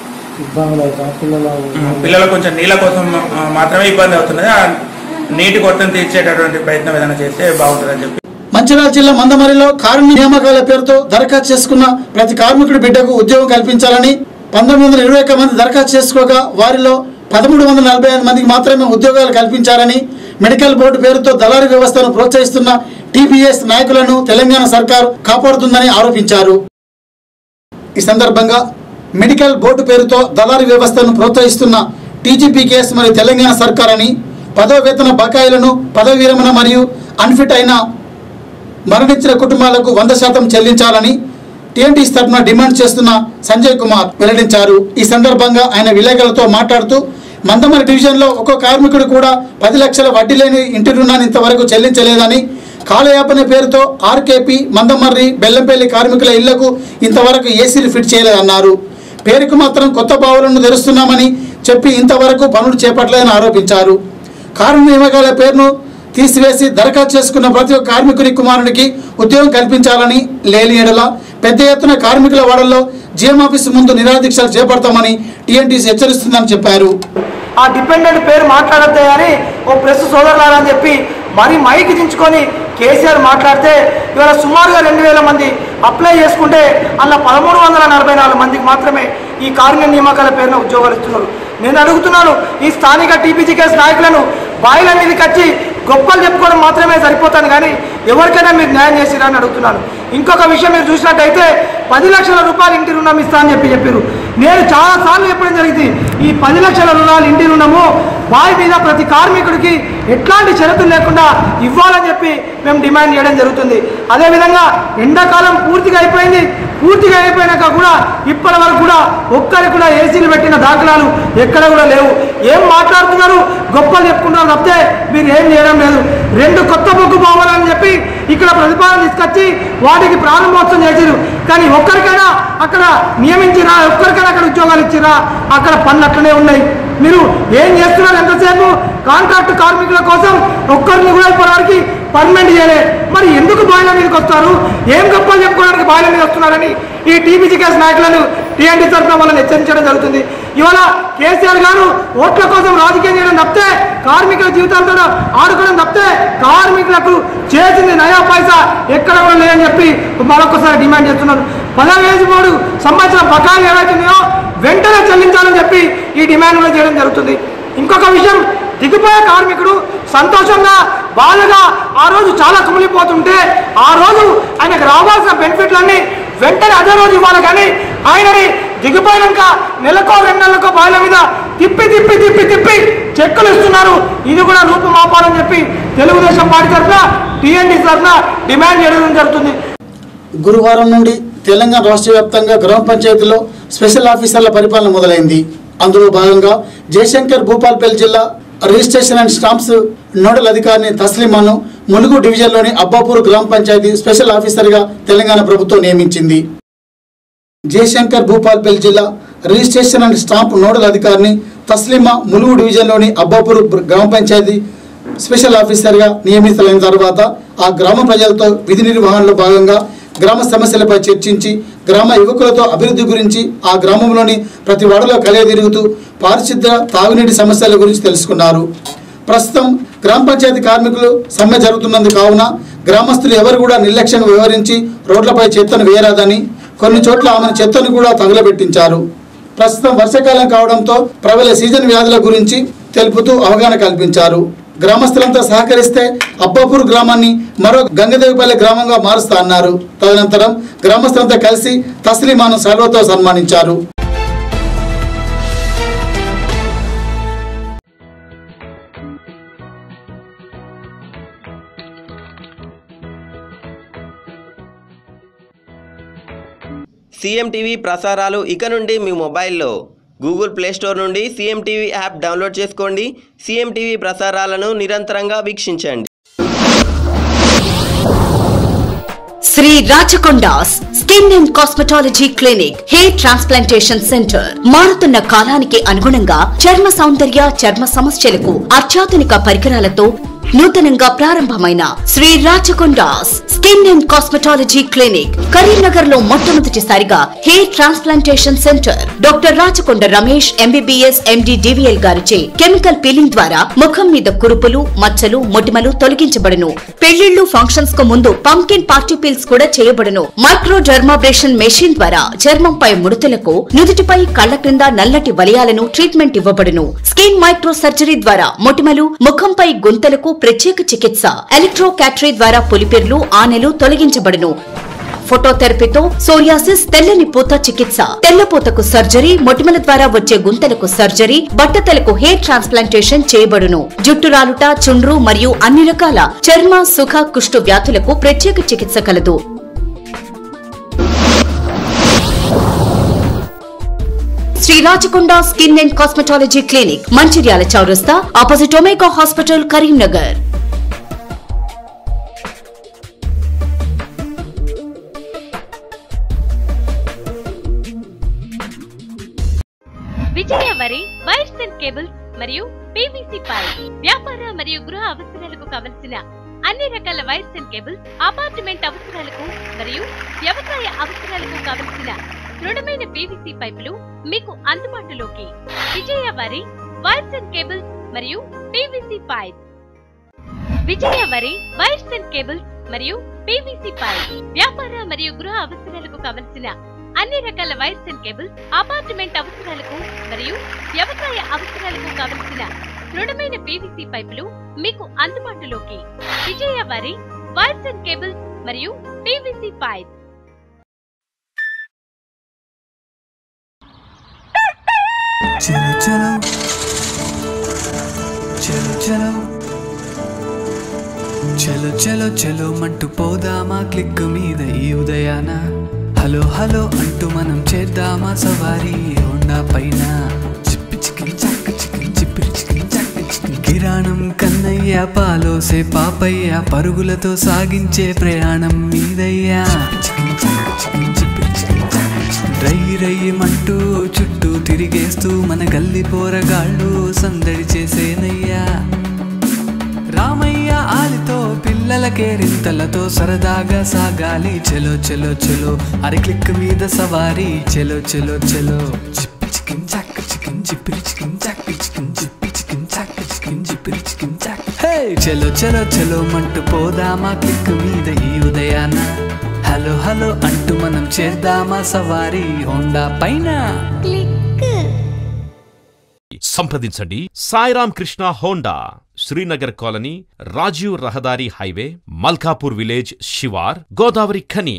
ఉమ్, పిల్లలకు కొంచెం నీళ్ళ కోసం ఆ, మాత్రమే ఇబ్బంది అవుతున్నది ఆ నీటి కొరతను తీర్చేటటువంటి ప్రయత్నం ఏదైనా చేస్తే బాగుంటుందని చెప్పి మంచిర్యాల జిల్లా మందమరిలో కార్మిక నియామకాల పేరుతో దరఖాస్తు చేసుకున్న ప్రతి కార్మికుడి బిడ్డకు ఉద్యోగం కల్పించాలని పంతొమ్మిది వందల ఇరవై ఒక్క మంది దరఖాస్తు చేసుకోగా వారిలో పదమూడు వందల నలభై ఐదు మందికి మాత్రమే ఉద్యోగాలు కల్పించాలని మెడికల్ బోర్డు పేరుతో దళారీ వ్యవస్థను ప్రోత్సహిస్తున్న టీపీఎస్ నాయకులను తెలంగాణ సర్కారు కాపాడుతుందని ఆరోపించారు ఈ సందర్భంగా మెడికల్ బోర్డు పేరుతో దళారీ వ్యవస్థను ప్రోత్సహిస్తున్న టీజీపీకేఎస్ మరియు తెలంగాణ సర్కార్ అని పదవ వేతన బకాయిలను పదవి విరమణ మరియు అన్ఫిట్ అయిన మరణించిన కుటుంబాలకు వంద శాతం చెల్లించాలని టీఎన్టీసీ తరఫున డిమాండ్ చేస్తున్న సంజయ్ కుమార్ వెల్లడించారు ఈ సందర్భంగా ఆయన విలేకరులతో మాట్లాడుతూ మందమరి డివిజన్లో ఒక్కో కార్మికుడు కూడా పది లక్షల వడ్డీ లేని ఇంటి రుణాన్ని ఇంతవరకు చెల్లించలేదని కాలయాపన పేరుతో ఆర్కేపీ మందమర్రి బెల్లంపల్లి కార్మికుల ఇళ్లకు ఇంతవరకు ఏసీలు ఫిట్ చేయలేదన్నారు పేరుకు మాత్రం కొత్త బావులను తెరుస్తున్నామని చెప్పి ఇంతవరకు పనులు చేపట్టలేదని ఆరోపించారు కార్మిక నియామకాల పేరును తీసివేసి దరఖాస్తు చేసుకున్న ప్రతి ఒక్క కార్మికుని కుమారునికి ఉద్యోగం కల్పించాలని లేని ఎడల పెద్ద ఎత్తున కార్మికుల వాడల్లో జీఎం ఆఫీసు ముందు నిరాదీక్షలు చేపడతామని టీఎన్టీసీ హెచ్చరిస్తుందని చెప్పారు ఆ డిపెండెంట్ పేరు మాట్లాడద్దే అని ఓ ప్రెస్ సోదరులారా అని చెప్పి మరి మైక్ దించుకొని కేసీఆర్ మాట్లాడితే ఇవాళ సుమారుగా రెండు వేల మంది అప్లై చేసుకుంటే అలా పదమూడు వందల నలభై నాలుగు మందికి మాత్రమే ఈ కార్మిక నియామకాల పేరున ఉద్యోగాలు ఇస్తున్నారు నేను అడుగుతున్నాను ఈ స్థానిక టీపీజీకేఎస్ నాయకులను బాయిల మీదకి వచ్చి గొప్పలు చెప్పుకోవడం మాత్రమే సరిపోతాను కానీ ఎవరికైనా మీరు న్యాయం చేసిరా అని అడుగుతున్నాను ఇంకొక విషయం మీరు చూసినట్టయితే పది లక్షల రూపాయలు ఇంటి రుణం ఇస్తా అని చెప్పి చెప్పారు నేను చాలా సార్లు చెప్పడం జరిగింది ఈ పది లక్షల రుణాలు ఇంటి రుణము బావి మీద ప్రతి కార్మికుడికి ఎట్లాంటి షరతులు లేకుండా ఇవ్వాలని చెప్పి మేము డిమాండ్ చేయడం జరుగుతుంది అదేవిధంగా ఎండాకాలం పూర్తిగా అయిపోయింది పూర్తిగా అయిపోయినాక కూడా ఇప్పటి వరకు కూడా ఒక్కరికి కూడా ఏసీలు పెట్టిన దాఖలాలు ఎక్కడ కూడా లేవు ఏం మాట్లాడుతున్నారు గొప్పలు చెప్పుకుంటున్నారు తప్పితే మీరు ఏం చేయడం లేదు రెండు కొత్త బొగ్గు బావాలని చెప్పి ఇక్కడ ప్రతిపాదన తీసుకొచ్చి వాటికి ప్రారంభోత్సవం చేసిరు కానీ ఒక్కరికైనా అక్కడ నియమించిరా ఒక్కరికైనా అక్కడ ఉద్యోగాలు ఇచ్చిరా అక్కడ పనులు అట్లనే ఉన్నాయి మీరు ఏం చేస్తున్నారు ఎంతసేపు కాంట్రాక్ట్ కార్మికుల కోసం ఒక్కరిని కూడా ఇప్పటివరకు పర్మనెంట్ చేయలే మరి ఎందుకు బాయిల మీదకి వస్తారు ఏం గొప్పలు చెప్పుకోవడానికి బాయిల మీద వస్తున్నారని ఈ టీబీసీ కేసు నాయకులను టీఎన్టీ తరఫున వాళ్ళని హెచ్చరించడం జరుగుతుంది ఇవాళ కేసీఆర్ గారు ఓట్ల కోసం రాజకీయం చేయడం తప్పితే కార్మికుల జీవితాలతో ఆడుకోవడం తప్పితే కార్మికులకు చేసింది నయా పైసా ఎక్కడ కూడా లేదని చెప్పి మరొకసారి డిమాండ్ చేస్తున్నారు పదవేసి మూడు సంవత్సరం బకాయిలు ఏవైతున్నాయో వెంటనే చెల్లించాలని చెప్పి ఈ డిమాండ్ కూడా చేయడం జరుగుతుంది ఇంకొక విషయం దిగిపోయే కార్మికుడు సంతోషంగా బాధగా ఆ రోజు చాలా కుమిలిపోతుంటే ఆ రోజు ఆయనకు రావాల్సిన బెనిఫిట్లన్నీ వెంటనే అదే రోజు ఇవ్వాలి కానీ ఆయనని దిగిపోయాక నెలకో రెండు నెలలకో బాయిల మీద తిప్పి తిప్పి తిప్పి తిప్పి చెక్కులు ఇస్తున్నారు ఇది కూడా రూపుమాపాలని చెప్పి తెలుగుదేశం పార్టీ తరఫున టీఎన్డీ తరఫున డిమాండ్ చేయడం జరుగుతుంది గురువారం నుండి తెలంగాణ రాష్ట్ర వ్యాప్తంగా గ్రామ పంచాయతీలో స్పెషల్ ఆఫీసర్ల పరిపాలన మొదలైంది అందులో భాగంగా జయశంకర్ భూపాల్పల్లి జిల్లా రిజిస్ట్రేషన్ అండ్ స్టాంప్స్ నోడల్ అధికారిని తస్లిమాను ములుగు డివిజన్లోని అబ్బాపూర్ గ్రామ పంచాయతీ స్పెషల్ ఆఫీసర్గా తెలంగాణ ప్రభుత్వం నియమించింది జయశంకర్ భూపాల్పల్లి జిల్లా రిజిస్ట్రేషన్ అండ్ స్టాంప్ నోడల్ అధికారిని తస్లిమా ములుగు డివిజన్లోని అబ్బాపూర్ గ్రామ పంచాయతీ స్పెషల్ ఆఫీసర్గా నియమితులైన తర్వాత ఆ గ్రామ ప్రజలతో విధి నిర్వహణలో భాగంగా గ్రామ సమస్యలపై చర్చించి గ్రామ యువకులతో అభివృద్ధి గురించి ఆ గ్రామంలోని ప్రతి వాడలో కలియ తిరుగుతూ పారిశుద్ధ్య తాగునీటి సమస్యల గురించి తెలుసుకున్నారు ప్రస్తుతం గ్రామ పంచాయతీ కార్మికులు సమ్మె జరుగుతున్నందుకు కావున గ్రామస్తులు ఎవరు కూడా నిర్లక్ష్యం వ్యవహరించి రోడ్లపై చెత్తను వేయరాదని కొన్ని చోట్ల ఆమెను చెత్తను కూడా తగులబెట్టించారు ప్రస్తుతం వర్షాకాలం కావడంతో ప్రబల సీజన్ వ్యాధుల గురించి తెలుపుతూ అవగాహన కల్పించారు గ్రామస్తులంతా సహకరిస్తే అబ్బాపూర్ గ్రామాన్ని మరో గంగదేవిపల్లి గ్రామంగా మారుస్తా అన్నారు తదనంతరం గ్రామస్తులంతా కలిసి తస్లీమాను సెలవుతో సన్మానించారు సీఎం టీవీ ప్రసారాలు ఇక నుండి మీ మొబైల్లో గూగుల్ ప్లే స్టోర్ నుండి సీఎం టీవీ యాప్ డౌన్లోడ్ చేసుకోండి సీఎం టీవీ ప్రసారాలను నిరంతరంగా వీక్షించండి Shri Rachakondas skin and cosmetology clinic hair transplantation centre మారుతున్న కాలానికి అనుగుణంగా చర్మ సౌందర్య చర్మ సమస్యలకు అత్యాధునిక పరికరాలతో నూతనంగా ప్రారంభమైన Shri Rachakondas skin and cosmetology clinic Karimnagar లో మొట్టమొదటిసారిగా hair transplantation centre doctor Rachakonda Ramesh MBBS MD DVL గారిచే కెమికల్ పీలింగ్ ద్వారా ముఖం మీద కురుపులు మచ్చలు మొటిమలు తొలగించబడును పెళ్లిళ్లు ఫంక్షన్స్ కు ముందు పంకిన్ పార్టీ పీల్స్ కూడా చేయబడును మైక్రో డర్మాబ్రేషన్ మెషిన్ ద్వారా చర్మంపై ముడతలకు నుదుటిపై కళ్ల క్రింద నల్లటి వలయాలను ట్రీట్మెంట్ ఇవ్వబడును స్కిన్ మైక్రో సర్జరీ ద్వారా మొటిమలు ముఖంపై గుంతలకు ప్రత్యేక చికిత్స ఎలక్ట్రో క్యాటరీ ద్వారా పులిపిర్లు ఆనెలు తొలగించబడును ఫోటోథెరపీతో సోరియాసిస్ తెల్లని పూత చికిత్స తెల్లపూతకు సర్జరీ మొటిమల ద్వారా వచ్చే గుంతలకు సర్జరీ బట్టతలకు హెయిర్ ట్రాన్స్ప్లాంటేషన్ చేయబడును జుట్టు రాలుట చుండ్రు మరియు అన్ని రకాల చర్మ సుఖ కుష్టు వ్యాధులకు ప్రత్యేక చికిత్స కలదు Shri Rachakonda skin and cosmetology clinic Mancherial చౌరస్తా opposite Omega hospital Karimnagar Vijaya వరి వైర్స్ అండ్ కేబుల్స్ మరియు పీవీసీ పైప్ వ్యాపార మరియు గృహ అవసరాలకు కావలసిన అన్ని రకాల వైర్స్ అండ్ కేబుల్స్ అపార్ట్మెంట్ అవసరాలకు మరియు వ్యవసాయ అవసరాలకు కావలసిన దృఢమైన పీవీసీ పైపులు మీకు అందుబాటులోకి విజయ వరి వైర్స్ అండ్ కేబుల్స్ మరియు పీవీసీ పైప్ విజయ వరి వైర్స్ అండ్ కేబుల్స్ మరియు పీవీసీ పైప్ వ్యాపార మరియు గృహ అవసరాలకు కావలసిన అన్ని రకాల వైర్స్ అండ్ కేబుల్స్ అపార్ట్మెంట్ అవసరాలకు మరియు వ్యవసాయ అవసరాలకు కావలసిన దృఢమైన పీవీసీ పైపులు మీకు అందుబాటులోకి విజయ వారి వైర్స్ అండ్ కేబుల్స్ మరియు పీవీసీ పైప్ చలో చలో చలో చలో చలో చలో చలో మంటూ పోదామా క్లిక్ మీద ఈ ఉదయాన హలో హలో అంటూ మనం చేద్దామా సవారీ హోండా పైన చిప్పి చికిన్ చక్క చికిన్ చిప్పిరి చికిన్ చక్క చికిన్ కిరాణం కన్నయ్య పాలోసే పాపయ్య పరుగులతో సాగించే ప్రయాణం మీదయ్యా చికిన్ చక్క చికిన్ చిప్పిరి చికిన్ చక్క చికిన్. రై రయ్యమంటూ చుట్టూ తిరిగేస్తూ మన గల్లి పోరగాళ్ళు సందడి చేసేనయ్యా రామయ్య ఆలితో పిల్లలకే రింతలతో సరదాగా సాగాలి చెలో చెలో చెలో అరి క్లిక్ మీద సవారీ చెలో చెలో చెలో చిప్పి చికిన్ చాక్ చికిన్ చిప్పిరి చికిన్ చాక్ చికిన్ చిప్పి చికిన్ చాక్ చికిన్ చిప్పిరి చికిన్ చాక్ హే చెలో చెలో చెలో మంటూ పోదామా క్లిక్ మీద ఈ ఉదయాన హలో హలో అంటూ మనం చేద్దామా సవారీ హోండా పైన సంప్రదించండి సాయిరామ్ కృష్ణ హోండా శ్రీనగర్ కాలనీ రాజీవ్ రహదారి హైవే మల్కాపూర్ విలేజ్ శివార్ గోదావరి ఖని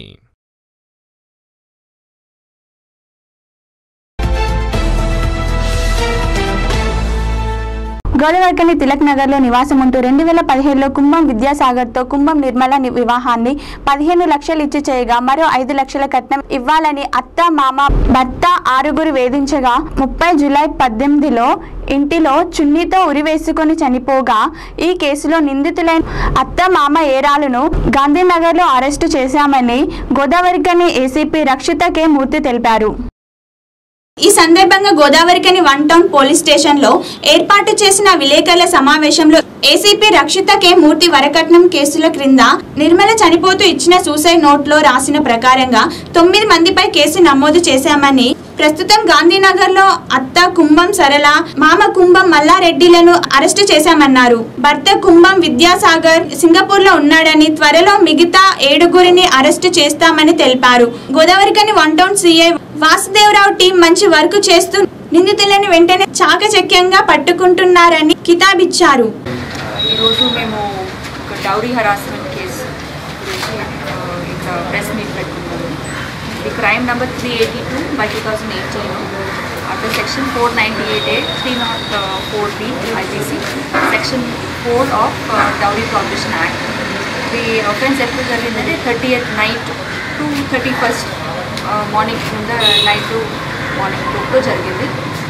గోదావరికని తిలక్ నగర్లో నివాసం ఉంటూ రెండు వేల పదిహేడులో కుంభం విద్యాసాగర్తో కుంభం నిర్మల ని- వివాహాన్ని పదిహేను లక్షలు ఇచ్చి చేయగా మరో ఐదు లక్షల కట్నం ఇవ్వాలని అత్త మామ భర్త ఆరుగురు వేధించగా ముప్పై జూలై పద్దెనిమిదిలో ఇంటిలో చున్నీతో ఉరివేసుకొని చనిపోగా ఈ కేసులో నిందితులైన అత్త మామ ఏరాలను గాంధీనగర్లో అరెస్టు చేశామని గోదావరికని ఏసీపీ రక్షిత కె మూర్తి తెలిపారు ఈ సందర్భంగా Godavarikhani one town police station లో ఏర్పాటు చేసిన విలేకరుల సమావేశంలో ఏసీపీ రక్షిత కె మూర్తి వరకట్నం కేసుల క్రింద నిర్మల చనిపోతూ ఇచ్చిన సూసైడ్ నోట్ లో రాసిన ప్రకారంగా తొమ్మిది మందిపై కేసు నమోదు చేశామని ప్రస్తుతం గాంధీనగర్ లో అత్త కుంభం సరళ మామ కుంభం మల్లారెడ్డిలను అరెస్టు చేశామన్నారు భర్త కుంభం విద్యాసాగర్ సింగపూర్ లో ఉన్నాడని త్వరలో మిగతా ఏడుగురిని అరెస్టు చేస్తామని తెలిపారు Godavarikhani one town CI Vasudevarao team మంచి వర్క్ చేస్తూ నిందితులను వెంటనే చాకచక్యంగా పట్టుకుంటున్నారని కితాబిచ్చారు ఈరోజు మేము ఒక డౌరీ హరాస్మెంట్ కేసు గురించి ఆ, ఇక్కడ ప్రెస్ మీట్ పెట్టుకున్నాము ఇది crime number three eighty two by two thousand eighteen under section four ninety eight A three not four B IPC section four of dowry prohibition act ఇది offence ఎప్పుడు జరిగిందంటే thirty eighth night to thirty first morning ముంద night to morning టూలో జరిగింది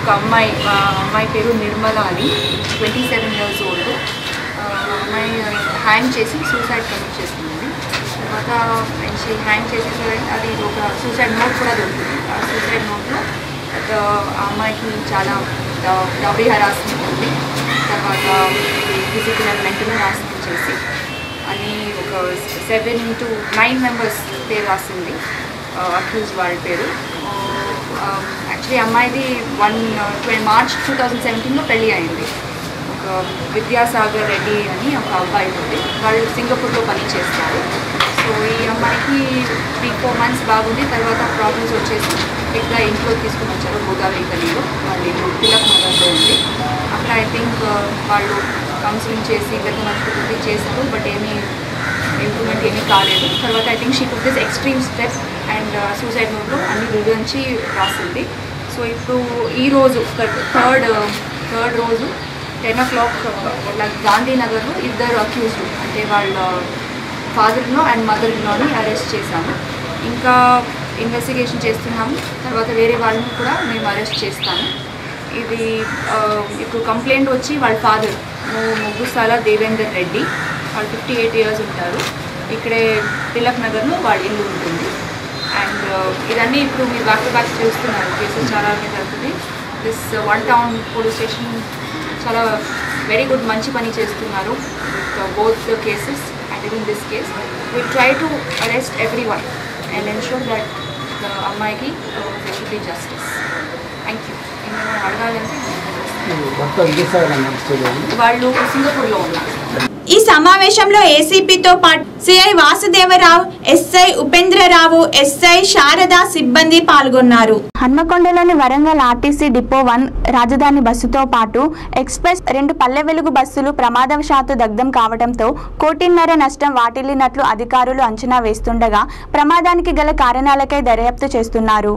ఒక అమ్మాయి ఆ అమ్మాయి పేరు నిర్మల అని ట్వంటీ సెవెన్ ఇయర్స్ ఓల్డ్ అమ్మాయి హ్యాంగ్ చేసి సూసైడ్ కమిట్ చేసింది తర్వాత షీ హ్యాంగ్ చేసి అది ఒక సూసైడ్ నోట్ కూడా దొరుకుతుంది ఆ సూసైడ్ నోట్లో ఆ అమ్మాయికి చాలా డౌరీ హరాస్మెంట్ ఉంది తర్వాత ఫిజికల్ అండ్ మెంటల్ హరాస్మెంట్ చేసి అని ఒక సెవెన్ టు నైన్ మెంబర్స్ పేరు రాసింది అక్యూజ్ వాళ్ళ పేరు యాక్చువల్లీ అమ్మాయిది one twenty March two thousand సెవెంటీన్లో పెళ్ళి అయింది ఒక విద్యాసాగర్ రెడ్డి అని ఒక అబ్బాయి ఉంది వాళ్ళు సింగపూర్లో పని చేస్తారు సో ఈ అమ్మాయికి త్రీ ఫోర్ మంత్స్ బాగుంది తర్వాత ప్రాబ్లమ్స్ వచ్చేసి ఇక్కడ ఇంట్లో తీసుకుని వచ్చారు గోదావరి గలీలో వాళ్ళు ఇల్లు తిలక్ నగర్లో ఉంది అక్కడ ఐ థింక్ వాళ్ళు కౌన్సిలింగ్ చేసి పెద్ద మనుషులు చేశారు బట్ ఏమీ ఇంప్రూవ్మెంట్ ఏమీ కాలేదు తర్వాత I think she took this extreme step and suicide నోట్లో అన్ని వివరించి రాసింది సో ఇప్పుడు ఈ రోజు థర్డ్ థర్డ్ రోజు టెన్ ఓ క్లాక్ లైక్ గాంధీనగర్లో ఇద్దరు అక్యూజ్డ్ అంటే వాళ్ళ ఫాదర్లో అండ్ మదర్లోని అరెస్ట్ చేశాము ఇంకా ఇన్వెస్టిగేషన్ చేస్తున్నాము తర్వాత వేరే వాళ్ళని కూడా మేము అరెస్ట్ చేస్తాము ఇది ఆ, ఇప్పుడు కంప్లైంట్ వచ్చి వాళ్ళ ఫాదర్ ముగ్గుసాల దేవేందర్ రెడ్డి వాళ్ళు ఫిఫ్టీ ఎయిట్ ఇయర్స్ ఉంటారు ఇక్కడే తిలక్ నగర్లో వాళ్ళ ఇల్లు ఉంటుంది అండ్ ఇదన్నీ ఇప్పుడు మీరు బ్యాక్ టు బ్యాక్ చూస్తున్నారు కేసెస్ చాలా మీద జరుగుతుంది this one town police station చాలా వెరీ గుడ్ మంచి పని చేస్తున్నారు with both the cases and in this case will try to arrest every one and ensure that the అమ్మాయికి they should be justice thank you ఏమైనా అడగాలంటే వాళ్ళు సింగపూర్లో ఉన్నారు ఈ సమావేశంలో ఏసీపీతో పాటు CI Vasudevarao SI Upendrarao SI Sharada సిబ్బంది పాల్గొన్నారు హన్మకొండలోని వరంగల్ ఆర్టీసీ డిపో వన్ రాజధాని బస్సుతో పాటు ఎక్స్ప్రెస్ రెండు పల్లె వెలుగు బస్సులు ప్రమాదవశాత్తు దగ్ధం కావడంతో కోటిన్నర నష్టం వాటిల్లినట్లు అధికారులు అంచనా వేస్తుండగా ప్రమాదానికి గల కారణాలకై దర్యాప్తు చేస్తున్నారు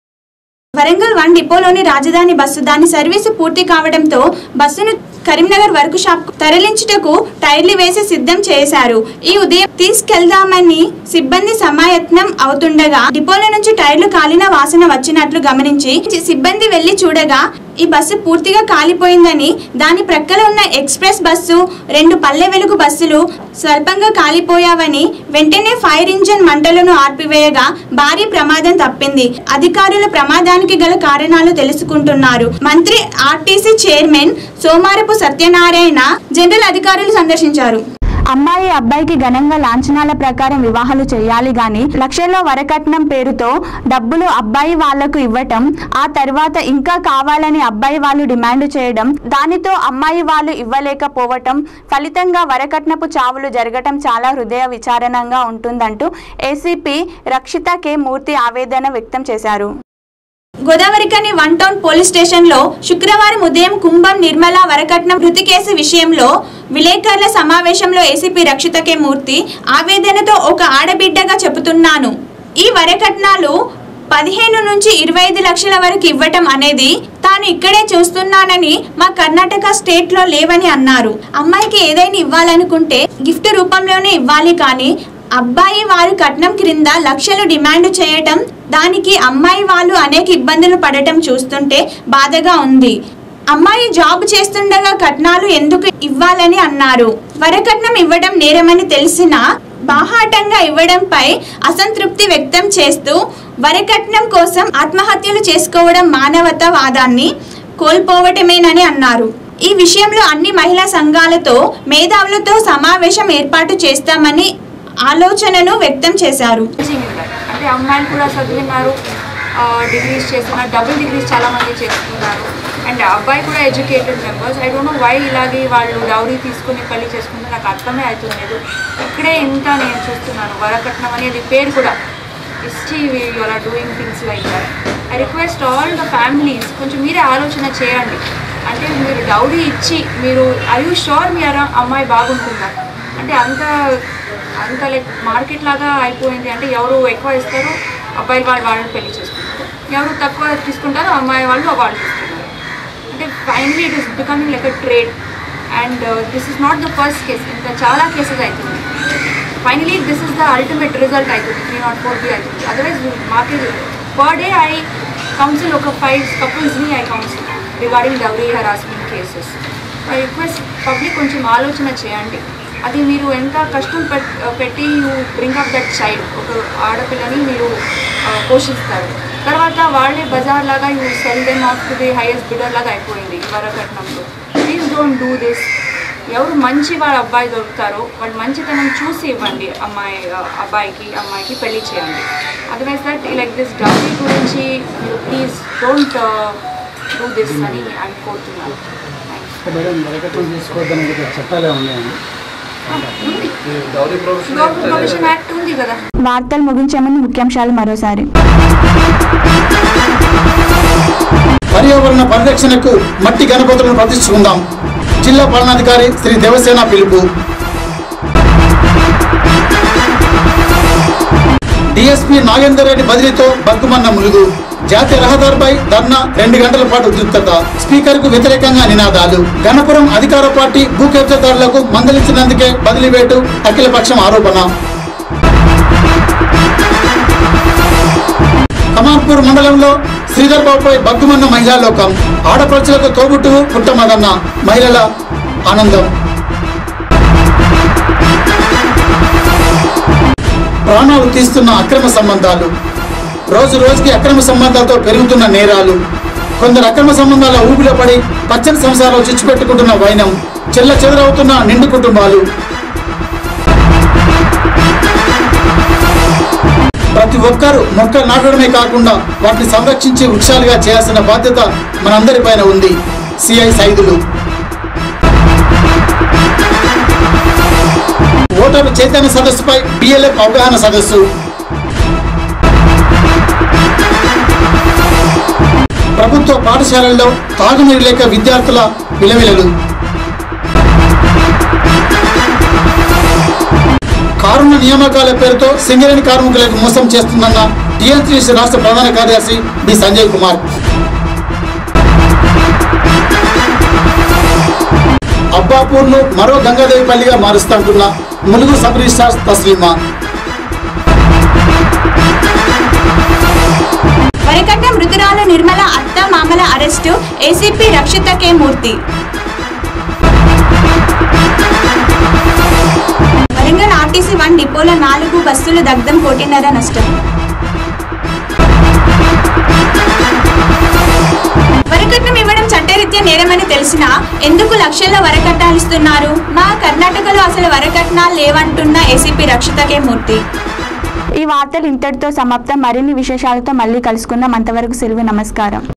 వరంగల్ వన్ డిపోలోని రాజధాని బస్సు దాని సర్వీసు పూర్తి కావడంతో బస్సును కరీంనగర్ వర్క్ షాప్ తరలించుటకు టైర్లు వేసి సిద్ధం చేశారు ఈ ఉదయం తీసుకెళ్దామని సిబ్బంది సమాయత్నం అవుతుండగా డిపోల నుంచి టైర్లు కాలిన వాసన వచ్చినట్లు గమనించి సిబ్బంది వెళ్లి చూడగా ఈ బస్సు పూర్తిగా కాలిపోయిందని దాని ప్రక్కల ఉన్న ఎక్స్ప్రెస్ బస్సు రెండు పల్లె వెలుగు బస్సులు స్వల్పంగా కాలిపోయావని వెంటనే ఫైర్ ఇంజిన్ మంటలను ఆర్పివేయగా భారీ ప్రమాదం తప్పింది అధికారుల ప్రమాదానికి గల కారణాలు తెలుసుకుంటున్నారు మంత్రి RTC chairman Somarapu Satyanarayana general అధికారులు సందర్శించారు అమ్మాయి అబ్బాయికి ఘనంగా లాంఛనాల ప్రకారం వివాహాలు చేయాలి గాని లక్షల్లో వరకట్నం పేరుతో డబ్బులు అబ్బాయి వాళ్లకు ఇవ్వటం ఆ తర్వాత ఇంకా కావాలని అబ్బాయి వాళ్ళు డిమాండ్ చేయడం దానితో అమ్మాయి వాళ్ళు ఇవ్వలేకపోవటం ఫలితంగా వరకట్నపు చావులు జరగటం చాలా హృదయ విచారణంగా ఉంటుందంటూ ఏసీపీ రక్షిత కె మూర్తి ఆవేదన వ్యక్తం చేశారు గోదావరికని వన్ టౌన్ పోలీస్ స్టేషన్లో శుక్రవారం ఉదయం కుంభం నిర్మల వరకట్నం మృతి కేసు విషయంలో విలేకరుల సమావేశంలో ఏసీపీ రక్షిత కె మూర్తి ఆవేదనతో ఒక ఆడబిడ్డగా చెబుతున్నాను ఈ వరకట్నాలు పదిహేను నుంచి ఇరవై ఐదు లక్షల వరకు ఇవ్వటం అనేది తాను ఇక్కడే చూస్తున్నానని మా కర్ణాటక స్టేట్ లో లేవని అన్నారు అమ్మాయికి ఏదైనా ఇవ్వాలనుకుంటే గిఫ్ట్ రూపంలోనే ఇవ్వాలి కానీ అబ్బాయి వారు కట్నం క్రింద లక్షలు డిమాండ్ చేయటం దానికి అమ్మాయి వాళ్ళు అనేక ఇబ్బందులు పడటం చూస్తుంటే బాధగా ఉంది అమ్మాయి జాబ్ చేస్తుండగా కట్నాలు ఎందుకు ఇవ్వాలని అన్నారు వరకట్నం ఇవ్వడం నేరమని తెలిసినా బాహాటంగా ఇవ్వడంపై అసంతృప్తి వ్యక్తం చేస్తూ వరకట్నం కోసం ఆత్మహత్యలు చేసుకోవడం మానవతావాదాన్ని కోల్పోవటమేనని అన్నారు ఈ విషయంలో అన్ని మహిళా సంఘాలతో మేధావులతో సమావేశం ఏర్పాటు చేస్తామని ఆలోచనను వ్యక్తం చేశారు అంటే అమ్మాయిలు కూడా చదివినారు డిగ్రీస్ చేస్తున్నారు డబుల్ డిగ్రీస్ చాలా మంది చేస్తున్నారు అండ్ అబ్బాయి కూడా educated members I don't know why ఇలాగే వాళ్ళు డౌరీ తీసుకుని పెళ్లి చేసుకుంటే నాకు అర్థమే అవుతుంది ఇక్కడే ఇంత నేను చూస్తున్నాను వరకట్నం అనేది పేరు కూడా ఇచ్చి you are doing things like that I request all the families కొంచెం మీరే ఆలోచన చేయండి అంటే మీరు డౌరీ ఇచ్చి మీరు ఐ యూ షూర్ మీ అరా అమ్మాయి బాగుంటుందా అంటే అంత అంత లైక్ మార్కెట్ లాగా అయిపోయింది అంటే ఎవరు ఎక్కువ ఇస్తారో అబ్బాయి వాళ్ళు వాళ్ళని పెళ్లి చేసుకుంటారు ఎవరు తక్కువ తీసుకుంటారో అమ్మాయి వాళ్ళు వాళ్ళు తీసుకుంటారు అంటే finally it is becoming like a trade and this is not the first case ఇంకా చాలా కేసెస్ అవుతుంది finally this is the ultimate result అవుతుంది త్రీ నాట్ ఫోర్ బి అవుతుంది otherwise market per day I counsel ఒక five కపుల్స్ని I counsel regarding dowry harassment cases I request public కొంచెం ఆలోచన చేయండి అది మీరు ఎంత కష్టం పెట్- పెట్టి you bring up that child ఒక ఆడపిల్లని మీరు ఆ, పోషిస్తారు తర్వాత వాళ్ళే బజార్ లాగా you sell them off to the highest bidder లాగా అయిపోయింది వరకట్నంలో ప్లీజ్ డోంట్ డూ దిస్ ఎవరు మంచి వాళ్ళ అబ్బాయి దొరుకుతారో వాళ్ళు మంచితనం చూసి ఇవ్వండి అమ్మాయి ఆ, అబ్బాయికి అమ్మాయికి పెళ్లి చేయండి otherwise that like this dowry గురించి మీరు ప్లీజ్ డోంట్ డూ దిస్ అని అనుకుంటున్నాను మేడం వరకట్నం తీసుకోవద్దని చట్టాలే ఉన్నాయండి గౌరీ ప్రొవిషన్ యాక్ట్ ఉంది కదా వార్తలు ముగించే ముందు ముఖ్యాంశాలు మరోసారి పర్యావరణ పరిరక్షణకు మట్టి గణపతులను ప్రతిష్ఠించుకుందాం జిల్లా పాలనాధికారి శ్రీ దేవసేన పిలుపు డిఎస్పీ నాగేందర్ రెడ్డి బదిలీతో బగ్గుమన్న ములుగు జాతీయ రహదారిపై ధర్నా రెండు గంటల పాటు ఉద్రిక్తత స్పీకర్ కు వ్యతిరేకంగా నినాదాలు గణపురం అధికార పార్టీ భూ కబ్జాదారులకు మందలించినందుకే బదిలీ వేటు అఖిలపక్షం ఆరోపణ కమాన్పూర్ మండలంలో శ్రీధర్ బాబుపై బగ్గుమన్న మహిళా లోకం ఆడపడుచులకు తోబుట్టు పుట్టమదన్న మహిళల ఆనందం ప్రాణాలు తీస్తున్న అక్రమ సంబంధాలు రోజు రోజుకి అక్రమ సంబంధాలతో పెరుగుతున్న నేరాలు కొందరు అక్రమ సంబంధాల ఊపిలో పడి పచ్చని సంసారాలు చిచ్చుపెట్టుకుంటున్న వైనం చెల్ల చెదరవుతున్న నిండు కుటుంబాలు ప్రతి ఒక్కరూ మొక్క నాటడమే కాకుండా వాటిని సంరక్షించి వృక్షాలుగా చేయాల్సిన బాధ్యత మనందరిపైన ఉంది సిఐ సైదులు ఓటరు చైతన్య సదస్సుపై బిఎల్ఎఫ్ అవగాహన సదస్సు ప్రభుత్వ పాఠశాలల్లో తాగునీరు లేక విద్యార్థుల విలవిలలు కారుణ నియామకాల పేరుతో సింగరేణి కార్మికులకు మోసం చేస్తుందన్న టీఎన్సీసీ రాష్ట్ర ప్రధాన కార్యదర్శి బి సంజయ్ కుమార్ అబ్బాపూర్ను మరో గంగాదేవిపల్లిగా మారుస్తాంటున్న ములుగు సబ్ రిజిస్ట్రార్ తస్లీమా వరకట్న మృతురాలు నిర్మల అత్త మామల arrest ACP Rakshita K Murthy Warangal RTC one డిపోలో నాలుగు బస్సులు దగ్ధం కోటిన్నర నష్టం వరకట్నం ఇవ్వడం చట్టరీత్యా నేరమని తెలిసినా ఎందుకు లక్షల్లో వరకట్నాలు ఇస్తున్నారు మా కర్ణాటకలో అసలు వరకట్నాలు లేవంటున్న ఏసీపీ రక్షిత కే మూర్తి ఈ వార్తలు ఇంతటితో సమాప్తం మరిన్ని విశేషాలతో మళ్ళీ కలుసుకుందాం అంతవరకు సెలవు నమస్కారం